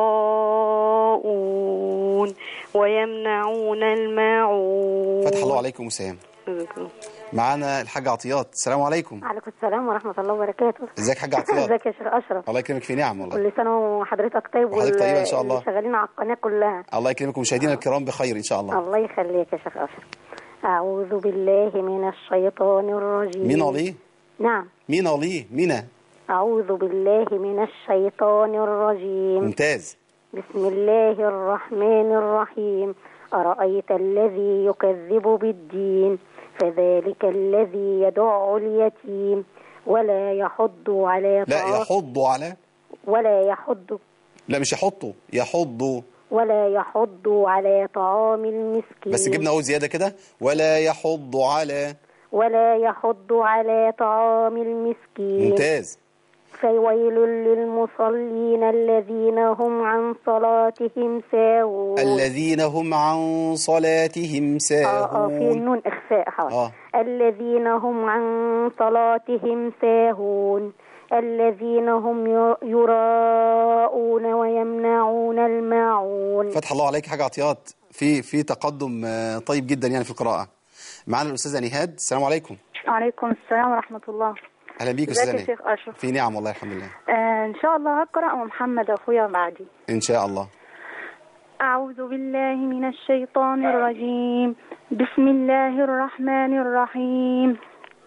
يراءون ويمنعون الماعون فتح الله عليكم وسام معانا الحاج عطيات السلام عليكم عليكم السلام ورحمة الله وبركاته ازيك يا حاج عطيات ازيك يا شيخ أشرف الله يكرمك في نعم والله كل سنة وحضرتك طيب وحضرتك طيبة إن شاء الله. واللي شغالين على القناة كلها الله يكرمكم مشاهدينا الكرام بخير ان شاء الله الله يخليك يا شيخ أشرف أعوذ بالله من الشيطان الرجيم مين عليه نعم مين عليه مينا أعوذ بالله من الشيطان الرجيم ممتاز بسم الله الرحمن الرحيم أرأيت الذي يكذب بالدين فذلك الذي يدع اليتيم ولا يحض على لا طعام يحض على ولا يحض لا مش يحطوا يحضوا ولا يحض على طعام المسكين بس جبنا اهو زياده كده ولا يحض على ولا يحض على طعام المسكين ممتاز فويل للمصلين الذين هم عن صلاتهم ساهون الذين هم عن صلاتهم اه اه في ساهون النون اخفاء حاضر آه. الذين هم عن صلاتهم ساهون الذين هم ي- يراءون ويمنعون الماعون فتح الله عليك حاجه عطيات في في تقدم آه، طيب جدا يعني في القراءه معانا الاستاذه نهاد السلام عليكم وعليكم السلام ورحمة الله اهلا بيك ازيك استاذه يا شيخ نهاد أشرف في نعم والله الحمد لله آه إن شاء الله هقرأ ومحمد أخويا بعدي ان شاء الله أعوذ بالله من الشيطان الرجيم بسم الله الرحمن الرحيم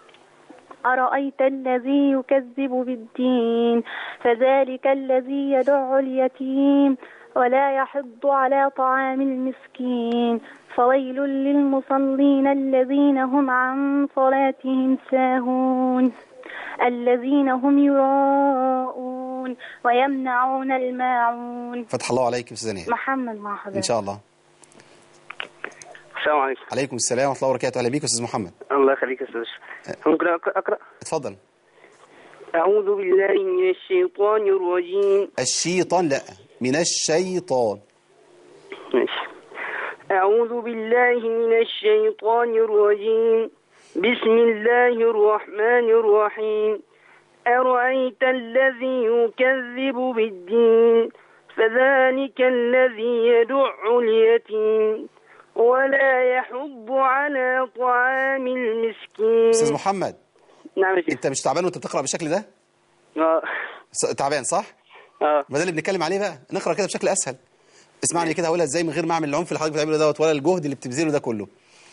أرأيت الذي يكذب بالدين فذلك الذي يدع اليتيم ولا يحض على طعام المسكين فويل للمصلين الذين هم عن صلاتهم ساهون الذين هم يراءون ويمنعون الماعون فتح الله عليك استاذه نهاد محمد مع حضرتك ان شاء الله السلام عليكم عليكم السلام ورحمه الله وبركاته اهلا بيك استاذ محمد الله يخليك يا استاذ ممكن أقرأ, اقرا اتفضل اعوذ بالله من الشيطان الرجيم الشيطان لا من الشيطان ماشي اعوذ بالله من الشيطان الرجيم بسم الله الرحمن الرحيم ارايت الذي يكذب بالدين فذلك الذي يدع اليتيم ولا يحض على طعام المسكين استاذ محمد نعم يا شيخ انت مش تعبان وانت بتقرا بالشكل ده اه س- تعبان صح اه ما ده اللي بنتكلم عليه بقى نقرا كده بشكل اسهل اسمعني كده هقولها ازاي من غير ما اعمل العنف اللي حضرتك بتعمله دوت ولا الجهد اللي بتبذله ده كله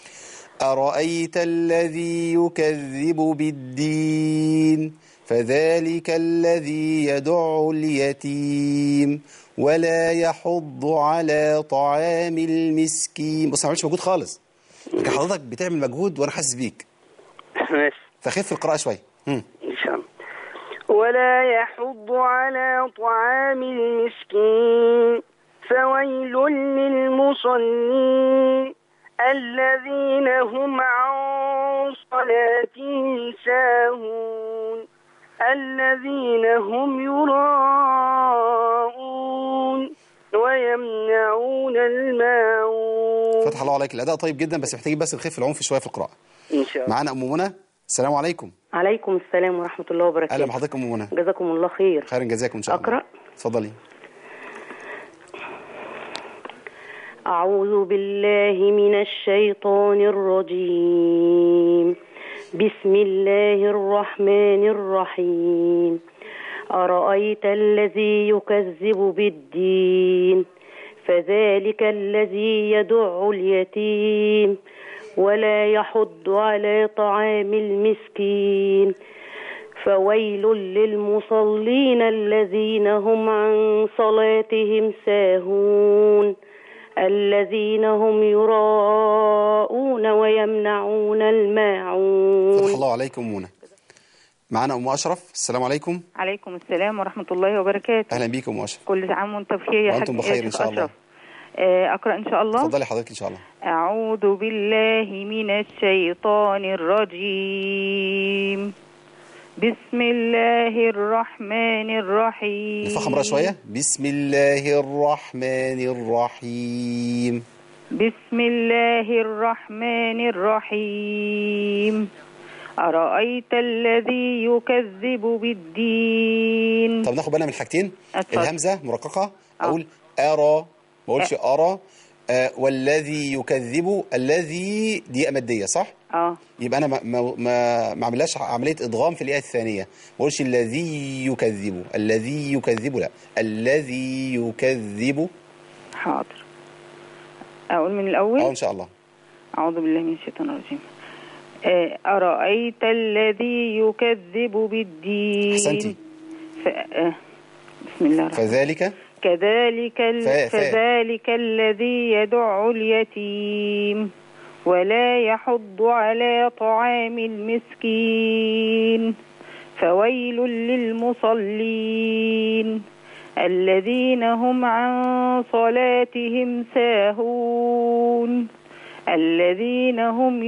أرأيت الذي يكذب بالدين فذلك الذي يدع اليتيم ولا يحض على طعام المسكين بص ما عملتش مجهود خالص لكن حضرتك بتعمل مجهود وانا حاسس بيك ماشي فخف القراءة شوية هم. إن شاء الله ولا يحض على طعام المسكين فويل للمصلين الذين هم عن صلاتهم ساهون الذين هم يراءون ويمنعون الماعون فتح الله عليك الأداء طيب جدا بس محتاجين بس نخف العنف شوية في القراءة إن شاء الله معانا أم منى السلام عليكم عليكم السلام ورحمة الله وبركاته أهلا بحضرتك أم منى جزاكم الله خير خيرا جزاكم إن شاء الله أقرأ اتفضلي أعوذ بالله من الشيطان الرجيم بسم الله الرحمن الرحيم أرأيت الذي يكذب بالدين فذلك الذي يدع اليتيم ولا يحض على طعام المسكين فويل للمصلين الذين هم عن صلاتهم ساهون الذين هم يراءون ويمنعون الماعون فتح الله عليكم أم منى معانا أم أشرف السلام عليكم عليكم السلام ورحمة الله وبركاته أهلا بيكم أم أشرف كل عام وانت بخير يا وأنتم حاج بخير يا إن شيخ شاء الله أشرف. آه، أقرأ إن شاء الله اتفضلي حضرتك إن شاء الله أعوذ بالله من الشيطان الرجيم بسم الله الرحمن الرحيم نفخم مرة شوية بسم الله الرحمن الرحيم بسم الله الرحمن الرحيم أرأيت الذي يكذب بالدين طب ناخد بالنا من حاجتين اتفضل. الهمزه مرققه اقول ارى ما اقولش ارى آه والذي يكذب الذي دي ماديه صح اه يبقى انا ما ما ما ما اعملهاش عمليه ادغام في الياء الثانيه ما اقولش الذي يكذب الذي يكذب لا الذي يكذب حاضر أقول من الأول اه ان شاء الله أعوذ بالله من الشيطان الرجيم آه، أرأيت الذي يكذب بالدين أحسنتي. ف... آه، بسم الله الرحمن فذلك كذلك ال... فا- فا. فذلك الذي يدع اليتيم ولا يحض على طعام المسكين فويل للمصلين الذين هم عن صلاتهم ساهون الذين هم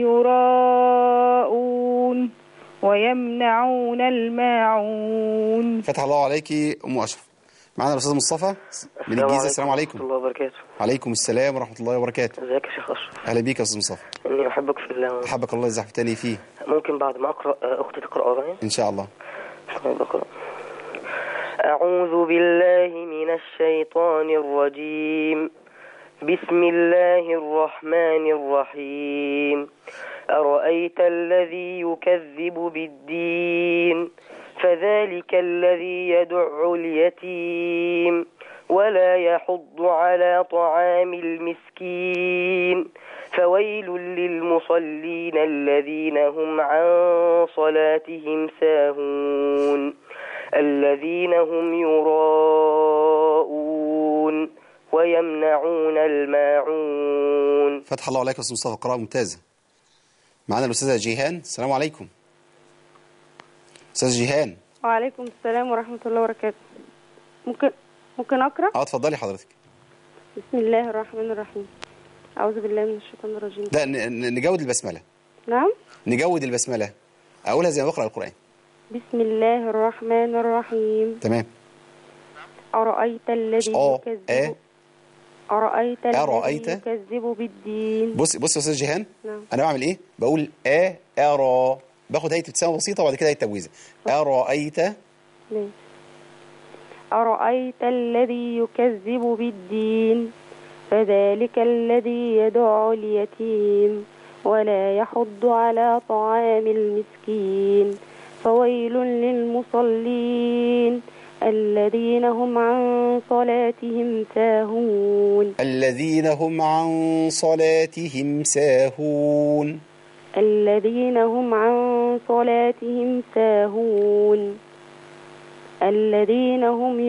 يراءون ويمنعون الماعون فتح الله عليك ام اشرف معانا الاستاذ مصطفى من الجيزه السلام عليكم ورحمة الله وبركاته عليكم السلام ورحمه الله وبركاته ازيك يا شيخ أشرف اهلا بيك يا استاذ مصطفى إني أحبك في الله احبك الله يزحفتني فيه ممكن بعد ما أقرأ آه، أختي تقرأ ورايا ان شاء الله بقرأ أعوذ بالله من الشيطان الرجيم بسم الله الرحمن الرحيم أرأيت الذي يكذب بالدين فذلك الذي يدع اليتيم ولا يحض على طعام المسكين فويل للمصلين الذين هم عن صلاتهم ساهون الذين هم يراءون ويمنعون الماعون فتح الله عليك يا استاذ مصطفى قراءه ممتازه معانا الاستاذه جيهان السلام عليكم استاذ جيهان وعليكم السلام ورحمة الله وبركاته ممكن ممكن أقرأ اه اتفضلي حضرتك بسم الله الرحمن الرحيم أعوذ بالله من الشيطان الرجيم لا ن- ن- نجود البسمله نعم نجود البسمله اقولها زي ما بقرا القران بسم الله الرحمن الرحيم تمام أرأيت الذي اه يكذب اه أرأيت الذي أرأيت؟ يكذب بالدين بص بص يا استاذ جيهان نعم انا بعمل ايه بقول ا ارى باخد هيئه ابتسامه بسيطه وبعد كده هيئه تبويزه ارايت ماشي. أرأيت الذي يكذب بالدين فذلك الذي يدع اليتيم ولا يحض على طعام المسكين فويل للمصلين الذين هم عن صلاتهم ساهون الذين هم عن صلاتهم ساهون الذين هم عن صلاتهم ساهون الذين هم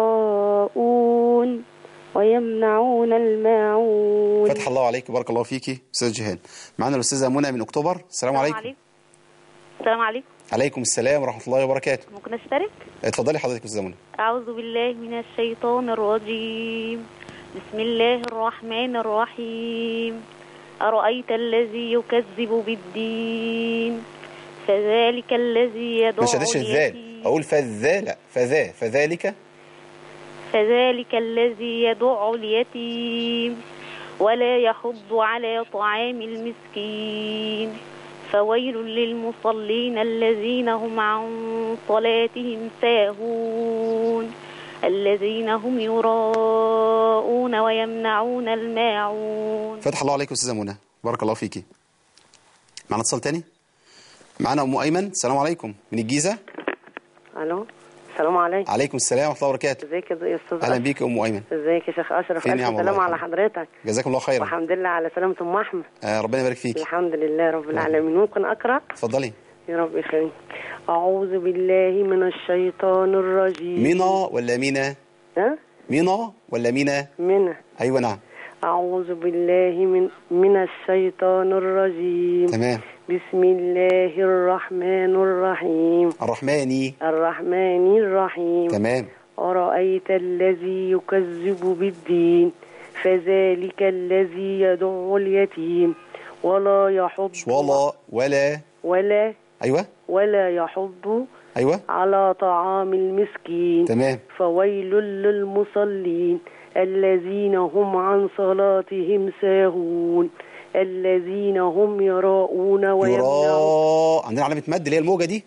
يراءون ويمنعون الماعون فتح الله عليك بارك الله فيكي استاذ جيهان معانا الاستاذه منى من اكتوبر السلام عليكم السلام عليكم عليكم السلام ورحمه الله وبركاته ممكن اشترك اتفضلي حضرتك يا استاذه منى أعوذ بالله من الشيطان الرجيم بسم الله الرحمن الرحيم أرأيت الذي يكذب بالدين فذلك الذي ما يدعو شدش الذال اليتيم اقول فذا لا فذا فذلك فذلك الذي يدع اليتيم ولا يحض على طعام المسكين فويل للمصلين الذين هم عن صلاتهم ساهون الذين هم يراءون ويمنعون الماعون فتح الله عليك يا استاذه منى بارك الله فيكي معانا اتصال تاني معانا ام ايمن السلام عليكم من الجيزه الو السلام عليكم عليكم السلام ورحمه الله وبركاته ازيك يا استاذ اهلا أشرف؟ بيك يا ام ايمن ازيك يا شيخ اشرف في الف نعم والله سلام يا على حضرتك جزاكم الله خيرا والحمد لله على سلامة ام احمد آه ربنا يبارك فيك الحمد لله رب العالمين ممكن اقرا اتفضلي يا رب يخليك اعوذ بالله من الشيطان الرجيم مينا ولا مينا ها مينا ولا مينا منى ايوه نعم أعوذ بالله من من الشيطان الرجيم تمام بسم الله الرحمن الرحيم الرحماني الرحمن الرحيم تمام أرأيت الذي يكذب بالدين فذلك الذي يدع اليتيم ولا يحض ولا ولا ولا ايوه ولا يحض ايوه على طعام المسكين تمام فويل للمصلين الذين هم عن صلاتهم ساهون الذين هم يراءون ويمنعون يرى عندنا علامة مد اللي هي الموجة دي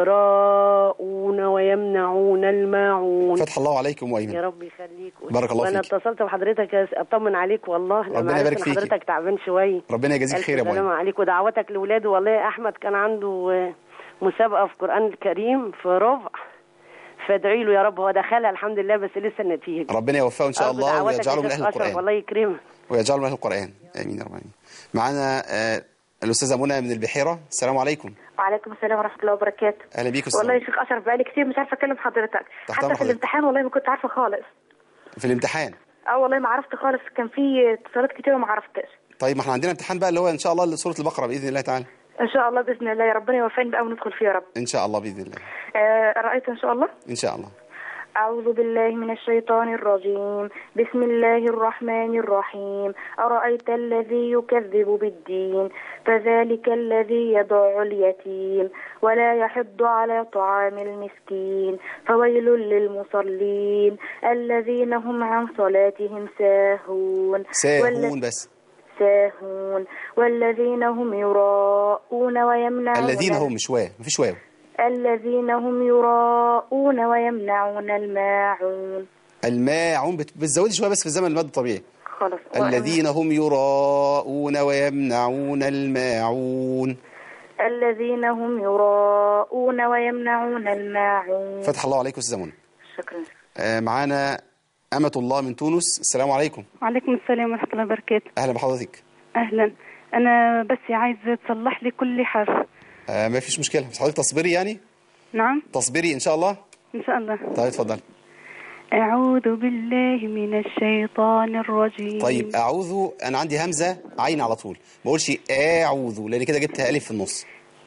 يراءون ويمنعون الماعون فتح الله عليكم يا وأيمن رب يخليك بارك الله وانا فيك. اتصلت بحضرتك اطمن عليك والله لما ربنا عرفت يبارك ان فيكي. حضرتك تعبان شويه ربنا يجازيك ألف خير يا أبو سلامة أيمن عليك ودعوتك لاولاده والله يا احمد كان عنده آه، مسابقه في القران الكريم في ربع فادعي له يا رب هو دخلها الحمد لله بس لسه النتيجه ربنا يوفقه إن شاء أرجو الله دعوتك ويجعله يا من شيخ أهل أشرف، القرآن الله يكرمك ويجعله من أهل القرآن آمين يا رب العالمين معانا آه، الأستاذة منى من البحيرة السلام عليكم وعليكم السلام ورحمه الله وبركاته أهلا بيك أستاذ والله يا شيخ اشرف بقالي كتير مش عارفه اكلم حضرتك تحت حتى أمر في حضرتك. الامتحان والله ما كنت عارفه خالص في الامتحان اه والله ما عرفت خالص كان في اتصالات كتير وما عرفتش طيب ما احنا عندنا امتحان بقى اللي هو إن شاء الله سورة البقرة بإذن الله تعالى ان شاء الله باذن الله يا ربنا يوفقني بقى وندخل فيه يا رب إن شاء الله بإذن الله آه رايت ان شاء الله إن شاء الله أعوذ بالله من الشيطان الرجيم بسم الله الرحمن الرحيم أرأيت الذي يكذب بالدين فذلك الذي يدع اليتيم ولا يحض على طعام المسكين فويل للمصلين الذين هم عن صلاتهم ساهون ساهون بس ساهون والذين هم يراءون ويمنعون الذين هم مش واو مفيش واو الذين هم يراءون ويمنعون الماعون الماعون بت- بتزودي شوية بس في الزمن المد الطبيعي خلاص الذين هم يراءون ويمنعون الماعون الذين هم يراءون ويمنعون الماعون فتح الله عليكم أستاذة منى شكرا آه، معانا أمة الله من تونس السلام عليكم وعليكم السلام ورحمة الله وبركاته أهلا بحضرتك أهلا أنا بس عايزة تصلح لي كل حرف آه، ما فيش مشكلة بس حضرتك تصبري يعني نعم تصبري إن شاء الله إن شاء الله طيب اتفضل أعوذ بالله من الشيطان الرجيم طيب أعوذ أنا عندي همزة عين على طول ما أقولش أعوذ لأن كده جبتها ألف في النص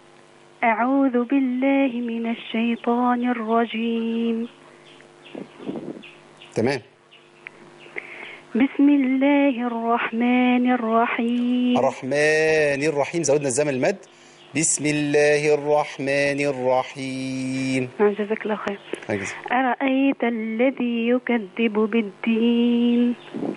أعوذ بالله من الشيطان الرجيم تمام بسم الله الرحمن الرحيم الرحمن الرحيم زودنا الزمن المد بسم الله الرحمن الرحيم نعم جزاك الله خير هكذا. أرأيت الذي يكذب بالدين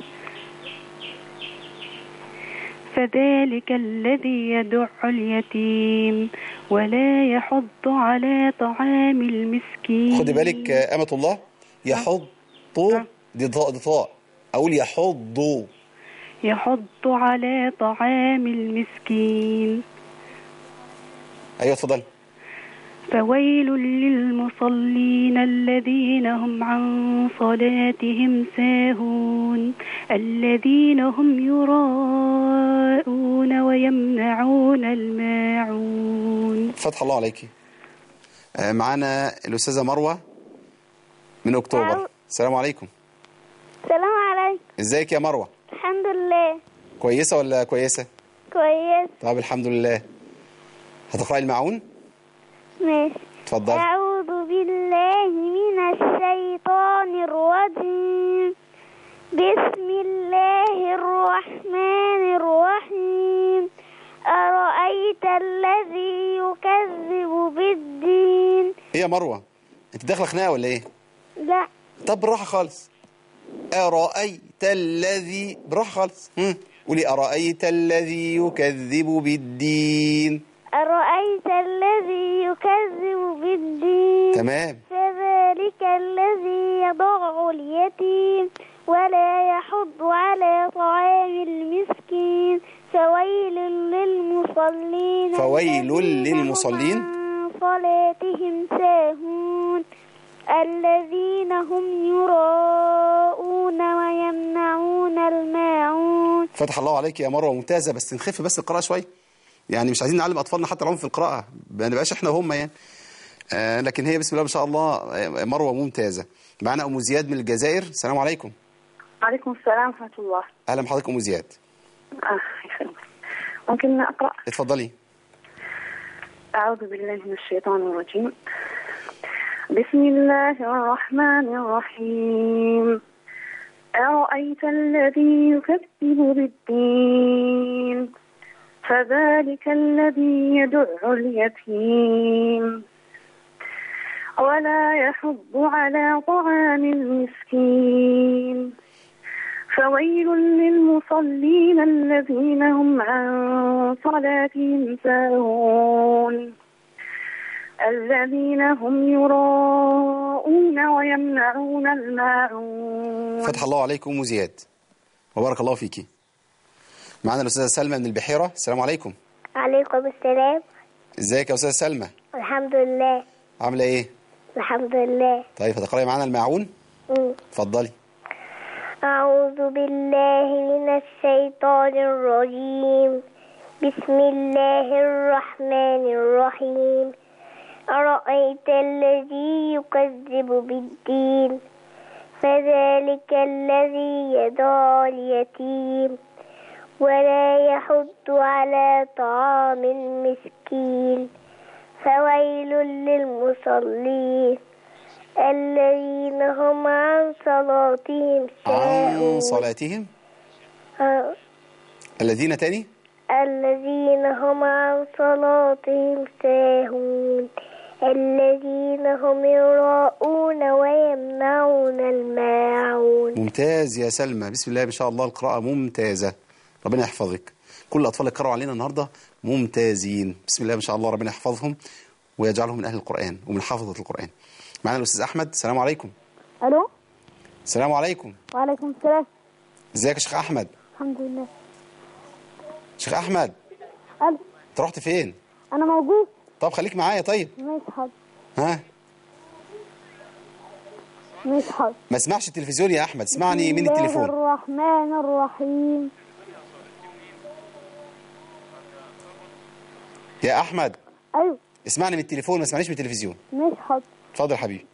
فذلك الذي يدع اليتيم ولا يحض على طعام المسكين خدي بالك آه، أمة الله يحض دي ضاء دي طاء أقول يحض يحض على طعام المسكين أيوة اتفضل فويل للمصلين الذين هم عن صلاتهم ساهون الذين هم يراءون ويمنعون الماعون فتح الله عليك آه، معانا الأستاذة مروة من أكتوبر السلام عليكم السلام عليكم ازيك يا مروة الحمد لله كويسة ولا كويسة كويس طب الحمد لله هتقرأي المعون ماشي اتفضل أعوذ بالله من الشيطان الرجيم بسم الله الرحمن الرحيم أرأيت الذي يكذب بالدين ايه يا مروة انت داخلة خناقة ولا ايه لا طب بالراحة خالص أرأيت الذي بالراحة خالص هم. قولي أرأيت الذي يكذب بالدين أرأيت الذي يكذب بالدين تمام فذلك الذي يضع اليتيم ولا يحض على طعام المسكين فويل للمصلين فويل الذين للمصلين عن صلاتهم ساهون الذين هم يراءون ويمنعون الماعون فتح الله عليك يا مروة ممتازة بس نخف بس القراءة شوية يعني مش عايزين نعلم أطفالنا حتى العمر في القراءة ما نبقاش احنا وهم يعني آه لكن هي بسم الله ما شاء الله آه، مروة ممتازة معانا أم زياد من الجزائر السلام عليكم عليكم السلام ورحمة الله أهلا بحضرتك أم زياد آه يخليك. ممكن أقرأ اتفضلي أعوذ بالله من الشيطان الرجيم بسم الله الرحمن الرحيم أرأيت الذي يكذب بالدين فذلك الذي يدع اليتيم ولا يحض على طعام المسكين فويل للمصلين الذين هم عن صلاتهم ساهون الذين هم يراءون ويمنعون الماعون فتح الله عليكم وزياد وبارك الله فيكي معنا الأستاذة سلمى من البحيرة السلام عليكم عليكم السلام ازيك يا أستاذة سلمى الحمد لله عاملة ايه الحمد لله طيب هتقرأي معانا الماعون مم. اتفضلي أعوذ بالله من الشيطان الرجيم بسم الله الرحمن الرحيم أرأيت الذي يكذب بالدين فذلك الذي يدعو اليتيم ولا يحض على طعام المسكين فويل للمصلين الذين هم عن صلاتهم عن ساهون صلاتهم آه، الذين تاني الذين هم عن صلاتهم ساهون الذين هم يراءون ويمنعون الماعون ممتاز يا سلمى بسم الله ما شاء الله القراءة ممتازة ربنا يحفظك كل الأطفال اللي قرأوا علينا النهاردة ممتازين بسم الله ما شاء الله ربنا يحفظهم ويجعلهم من أهل القرآن ومن حافظة القرآن معنا الأستاذ أحمد السلام عليكم الو السلام عليكم وعليكم السلام ازيك يا شيخ أحمد الحمد لله شيخ أحمد الو انت رحت فين انا موجود طب خليك معايا طيب ماشي حاضر ها ماشي حاضر ما اسمعش التلفزيون يا أحمد اسمعني من بسم الله التليفون الرحمن الرحيم يا أحمد ايوه اسمعني من التليفون ما اسمعنيش من التلفزيون ماشي حاضر اتفضل حبيبي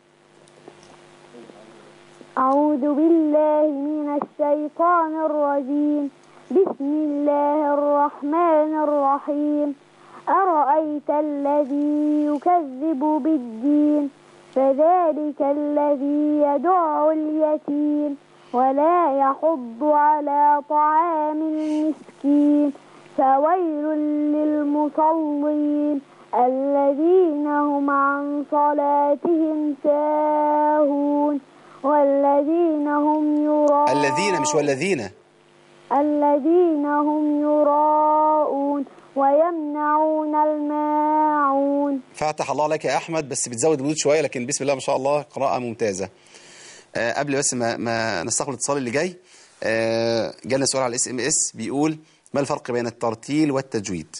أعوذ بالله من الشيطان الرجيم بسم الله الرحمن الرحيم أرأيت الذي يكذب بالدين فذلك الذي يدع اليتيم ولا يحض على طعام المسكين فويل للمصلين الذين هم عن صلاتهم ساهون والذين هم يراءون الذين مش والذين الذين هم يراءون ويمنعون الماعون فتح الله لك يا احمد بس بتزود الردود شويه لكن بسم الله ما شاء الله قراءه ممتازه آه قبل بس ما, ما نستقبل الاتصال اللي جاي آه جالنا سؤال على الاس ام اس بيقول ما الفرق بين الترتيل والتجويد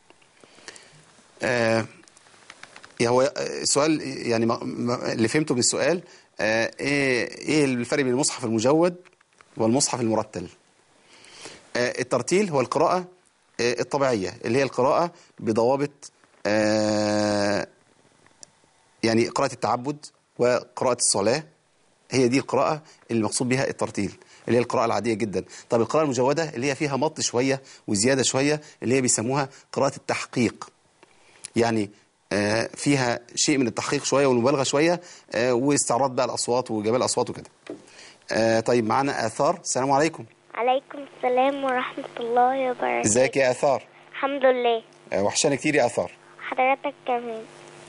آه يا هو السؤال يعني ما- ما- اللي فهمته من السؤال آه ايه ايه الفرق بين المصحف المجود والمصحف المرتل آه الترتيل هو القراءه آه الطبيعيه اللي هي القراءه بضوابط آه يعني قراءة التعبد وقراءة الصلاة هي دي القراءة اللي المقصود بها الترتيل اللي هي القراءة العادية جدا طب القراءة المجودة اللي هي فيها مط شوية وزيادة شوية اللي هي بيسموها قراءة التحقيق يعني آه، فيها شيء من التحقيق شوية والمبالغة شوية آه، واستعراض بقى الأصوات وجمال الأصوات وكده آه، طيب معانا آثار السلام عليكم عليكم السلام ورحمة الله وبركاته ازيك يا آثار الحمد لله آه، وحشاني كتير يا آثار حضرتك كمان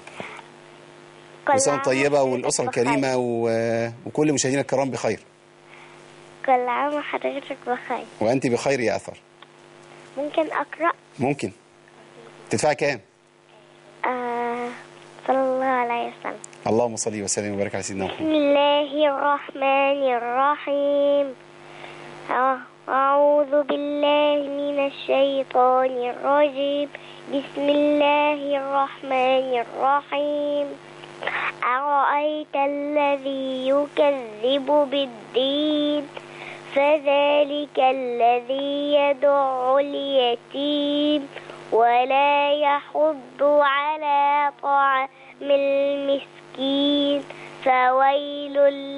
كل سنة عام طيبة وحضرتك والأسرة بخير. الكريمة و- وكل مشاهدينا الكرام بخير كل عام وحضرتك بخير وأنت بخير يا آثار ممكن أقرأ ممكن تدفع كام آه صلى الله عليه وسلم اللهم صل وسلم وبارك على سيدنا بسم محمد الله الرحمن الرحيم آه، أعوذ بالله من الشيطان الرجيم بسم الله الرحمن الرحيم أرأيت الذي يكذب بالدين فذلك الذي يدع اليتيم ولا يحض على طعام المسكين فويل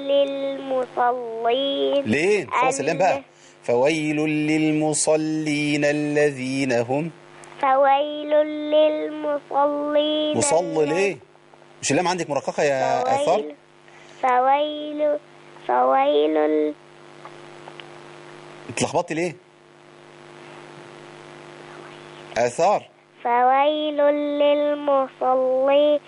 للمصلين ليه خلاص اللام بقى فويل للمصلين الذين هم فويل للمصلين مصل ليه مش اللام عندك مرققة يا آثار فويل فويل فويل ال- اتلخبطت ليه آثار فويل للمصلين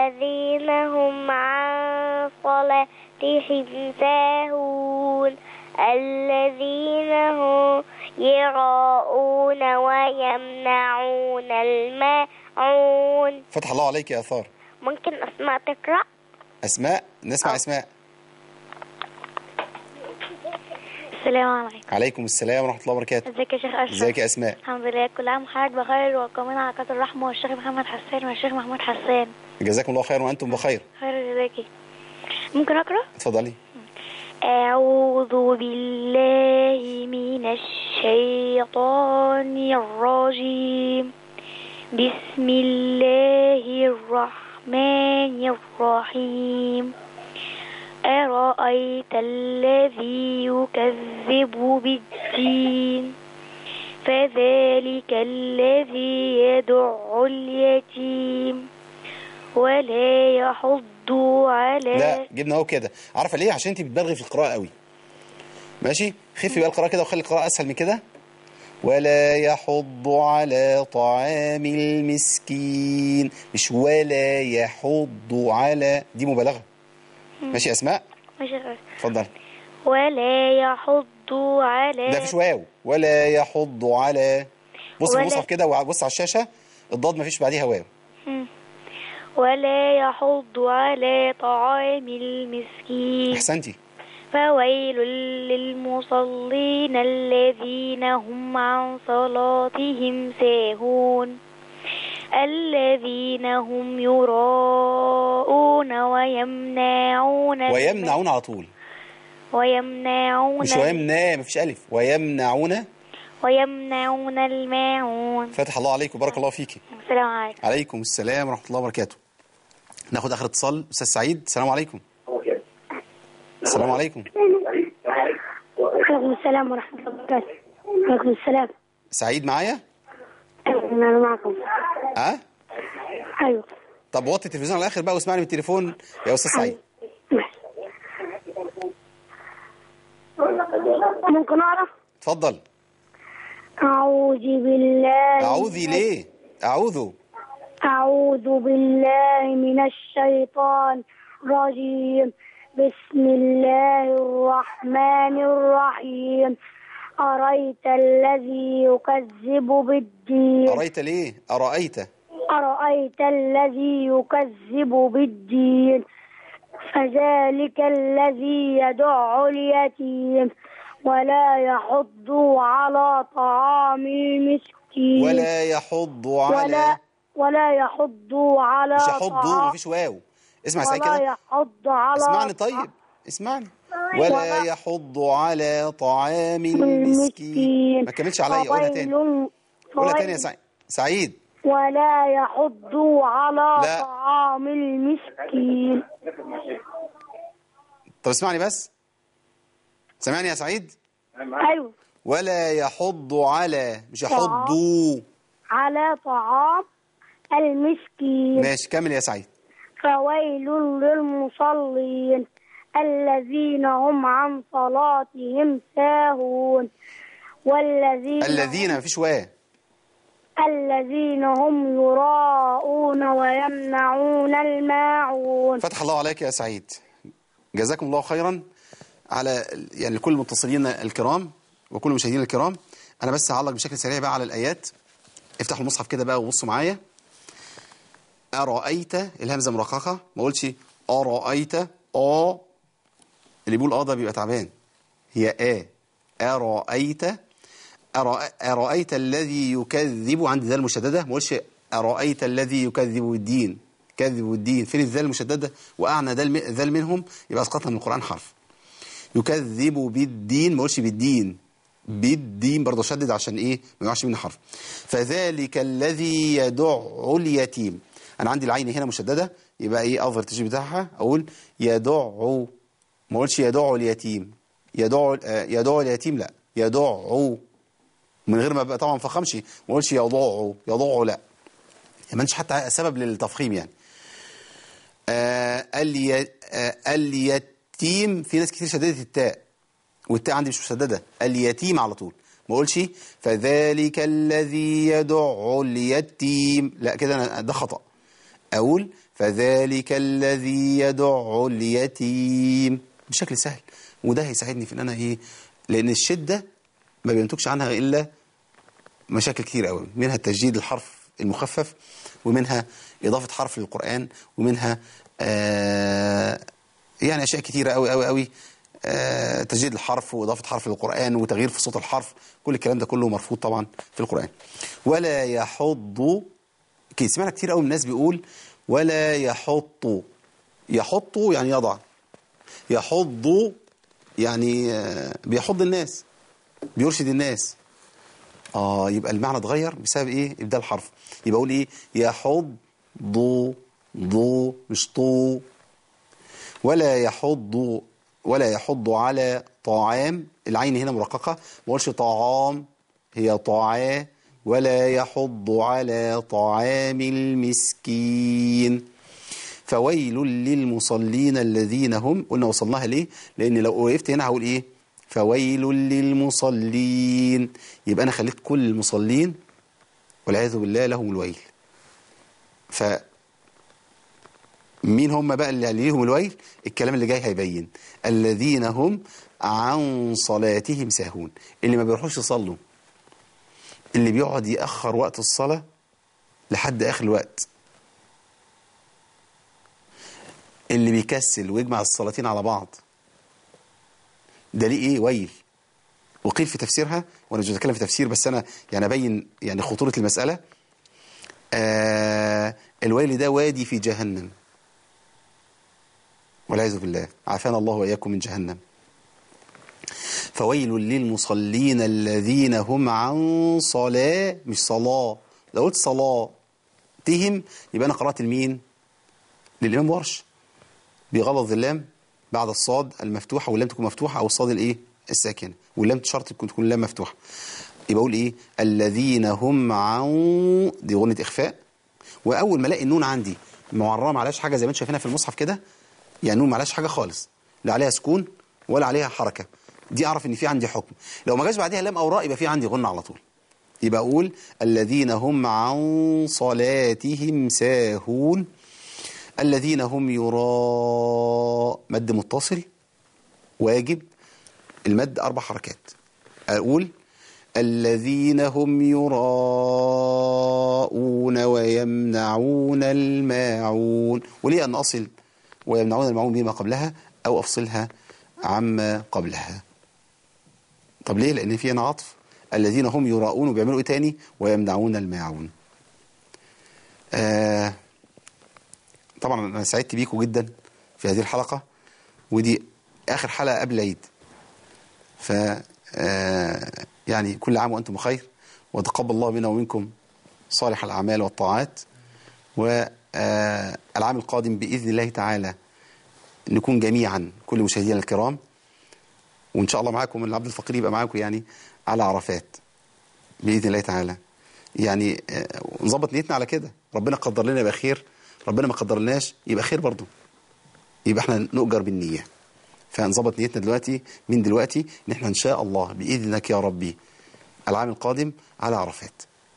الذين هم عن صلاتهم ساهون الذين هم يراءون ويمنعون الماعون فتح الله عليك يا اثار ممكن أسماء تقرأ اسماء نسمع اسماء السلام عليكم عليكم السلام ورحمه الله وبركاته ازيك يا شيخ اشرف ازيك يا اسماء الحمد لله كل عام وحضرتك بخير وقامين على قدر الرحمه والشيخ محمد حسان والشيخ محمود حسان جزاكم الله خير وانتم بخير خير جزاكي ممكن اقرا اتفضلي أعوذ بالله من الشيطان الرجيم بسم الله الرحمن الرحيم أرأيت الذي يكذب بالدين فذلك الذي يدع اليتيم ولا يحض على لا جبنا اهو كده عارفه ليه عشان انت بتبالغي في القراءه قوي ماشي خفي بقى القراءه كده وخلي القراءه اسهل من كده ولا يحض على طعام المسكين مش ولا يحض على دي مبالغه ماشي يا اسماء ماشي يا أخي. اتفضل ولا يحض على ده مفيش واو ولا يحض على بص في ولا- المصحف كده وبص على الشاشه الضاد مفيش بعديها واو مم. ولا يحض على طعام المسكين احسنتي فويل للمصلين الذين هم عن صلاتهم ساهون الذين هم يراءون ويمنعون ويمنعون على طول ويمنعون مش ويمنع مفيش الف ويمنعون ويمنعون الماعون فتح الله عليك وبارك الله فيكي السلام عليكم عليكم السلام ورحمه الله وبركاته ناخد اخر اتصال استاذ سعيد السلام عليكم السلام عليكم عليكم السلام ورحمة الله وبركاته عليكم السلام سعيد معايا أنا معكم ها أيوة طب وطي التلفزيون على الاخر بقى واسمعني من التليفون يا استاذ سعيد ممكن أعرف اتفضل أعوذ بالله اعوذ ليه اعوذ أعوذ بالله من الشيطان الرجيم بسم الله الرحمن الرحيم أريت الذي يكذب بالدين أرأيت ليه أرأيت أرأيت الذي يكذب بالدين فذلك الذي يدع اليتيم ولا يحض على طعام المسكين ولا يحض على ولا ولا يحض على مش يحض طعام مفيش واو اسمع سعيد ولا كده يحض على اسمعني طيب اسمعني ولا يحض على طعام المسكين ما كملش عليا قولها تاني فويل قولها تاني يا فويل سعيد سعيد ولا يحض على لا. طعام المسكين طب اسمعني بس سامعني يا سعيد أيوة ولا يحض على مش يحض على طعام المسكين ماشي كمل يا سعيد فويل للمصلين الذين هم عن صلاتهم ساهون والذين الذين مفيش واو الذين هم يراءون ويمنعون الماعون فتح الله عليك يا سعيد جزاكم الله خيرا على يعني كل المتصلين الكرام وكل المشاهدين الكرام انا بس هعلق بشكل سريع بقى على الايات افتحوا المصحف كده بقى وبصوا معايا ارايت الهمزه مرققه ما اقولش ارايت اه اللي بيقول اه ده بيبقى تعبان هي اه ارايت أرأ- ارايت الذي يكذب عند ذال المشدده ما اقولش ارايت الذي يكذب بالدين كذب بالدين فين الذال المشدده واعنى ذال ذال منهم يبقى اسقطها من القران حرف يكذب بالدين ما اقولش بالدين بالدين برضه شدد عشان ايه ما يقعش منه حرف فذلك الذي يدع اليتيم انا عندي العين هنا مشدده يبقى ايه اظهر التشبيه بتاعها اقول يدع ما اقولش يدع اليتيم يدع آه، يدع اليتيم لا يدع من غير ما بقى طبعا فخمش ما اقولش يضع يضع لا ما عندش حتى سبب للتفخيم يعني آه الي... آه اليتيم في ناس كتير شددت التاء والتاء عندي مش مشدده اليتيم على طول ما اقولش فذلك الذي يدع اليتيم لا كده أنا ده خطأ اقول فذلك الذي يدع اليتيم بشكل سهل وده هيساعدني في ان انا ايه لأن الشدة ما بينتجش عنها إلا مشاكل كتير قوي منها تجديد الحرف المخفف ومنها إضافة حرف للقرآن ومنها آه يعني أشياء كتيرة قوي قوي قوي آه تجديد الحرف وإضافة حرف للقرآن وتغيير في صوت الحرف كل الكلام ده كله مرفوض طبعا في القرآن ولا يحض كي سمعنا كتير قوي من الناس بيقول ولا يحط يحط يعني يضع يحض يعني آه بيحض الناس بيرشد الناس اه يبقى المعنى اتغير بسبب ايه ابدال حرف يبقى اقول ايه يحض ضو ضو مش طو ولا يحض ولا يحض على طعام العين هنا مرققه ما اقولش طعام هي طعا ولا يحض على طعام المسكين فويل للمصلين الذين هم قلنا وصلناها ليه لان لو وقفت هنا هقول ايه فويل للمصلين يبقى أنا خليت كل المصلين والعياذ بالله لهم الويل ف مين هم بقى اللي ليهم الويل الكلام اللي جاي هيبين الذين هم عن صلاتهم ساهون اللي ما بيروحوش يصلوا اللي بيقعد يأخر وقت الصلاة لحد آخر الوقت اللي بيكسل ويجمع الصلاتين على بعض ده ليه ايه ويل وقيل في تفسيرها وانا مش بتكلم في تفسير بس انا يعني ابين يعني خطوره المساله آه الويل ده وادي في جهنم والعياذ بالله عافانا الله واياكم من جهنم فويل للمصلين الذين هم عن صلاه مش صلاه لو قلت صلاه تهم يبقى انا قرات لمين للامام ورش بغلظ اللام بعد الصاد المفتوحة واللام تكون مفتوحة أو الصاد الإيه الساكنة واللام شرط تكون تكون اللام مفتوحة يبقى أقول إيه الذين هم عن دي غنة إخفاء وأول ما ألاقي النون عندي معرمة معلاش حاجة زي ما أنتم شايفينها في المصحف كده يعني نون معلاش حاجة خالص لا عليها سكون ولا عليها حركة دي أعرف إن في عندي حكم لو ما جاش بعدها لام أو راء يبقى في عندي غنة على طول يبقى أقول الذين هم عن صلاتهم ساهون الذين هم يراء مد متصل واجب المد أربع حركات أقول الذين هم يراءون ويمنعون الماعون وليه أن أصل ويمنعون الماعون بما قبلها أو أفصلها عما قبلها طب ليه لأن في هنا عطف الذين هم يراءون وبيعملوا إيه تاني ويمنعون الماعون آه طبعا انا سعدت بيكم جدا في هذه الحلقه ودي اخر حلقه قبل العيد ف يعني كل عام وانتم بخير وتقبل الله منا ومنكم صالح الاعمال والطاعات والعام القادم باذن الله تعالى نكون جميعا كل مشاهدينا الكرام وان شاء الله معاكم العبد الفقير يبقى معاكم يعني على عرفات باذن الله تعالى يعني نظبط نيتنا على كده ربنا قدر لنا يبقى خير ربنا ما قدرلناش يبقى خير برضه يبقى احنا نؤجر بالنية فنظبط نيتنا دلوقتي من دلوقتي ان احنا ان شاء الله باذنك يا ربي العام القادم على عرفات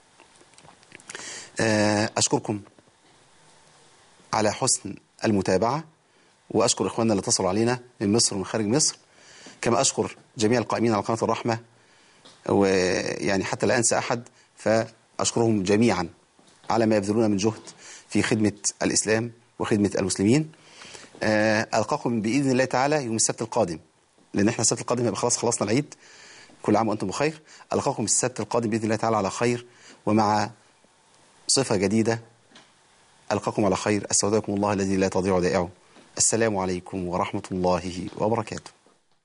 اشكركم على حسن المتابعة واشكر اخواننا اللي اتصلوا علينا من مصر ومن خارج مصر كما اشكر جميع القائمين على قناة الرحمة ويعني حتى لا انسى احد فاشكرهم جميعا على ما يبذلون من جهد في خدمة الإسلام وخدمة المسلمين ألقاكم بإذن الله تعالى يوم السبت القادم لأن احنا السبت القادم يبقى خلاص خلصنا العيد كل عام وأنتم بخير ألقاكم السبت القادم بإذن الله تعالى على خير ومع صفة جديدة ألقاكم على خير أستودعكم الله الذي لا تضيع ودائعه السلام عليكم ورحمة الله وبركاته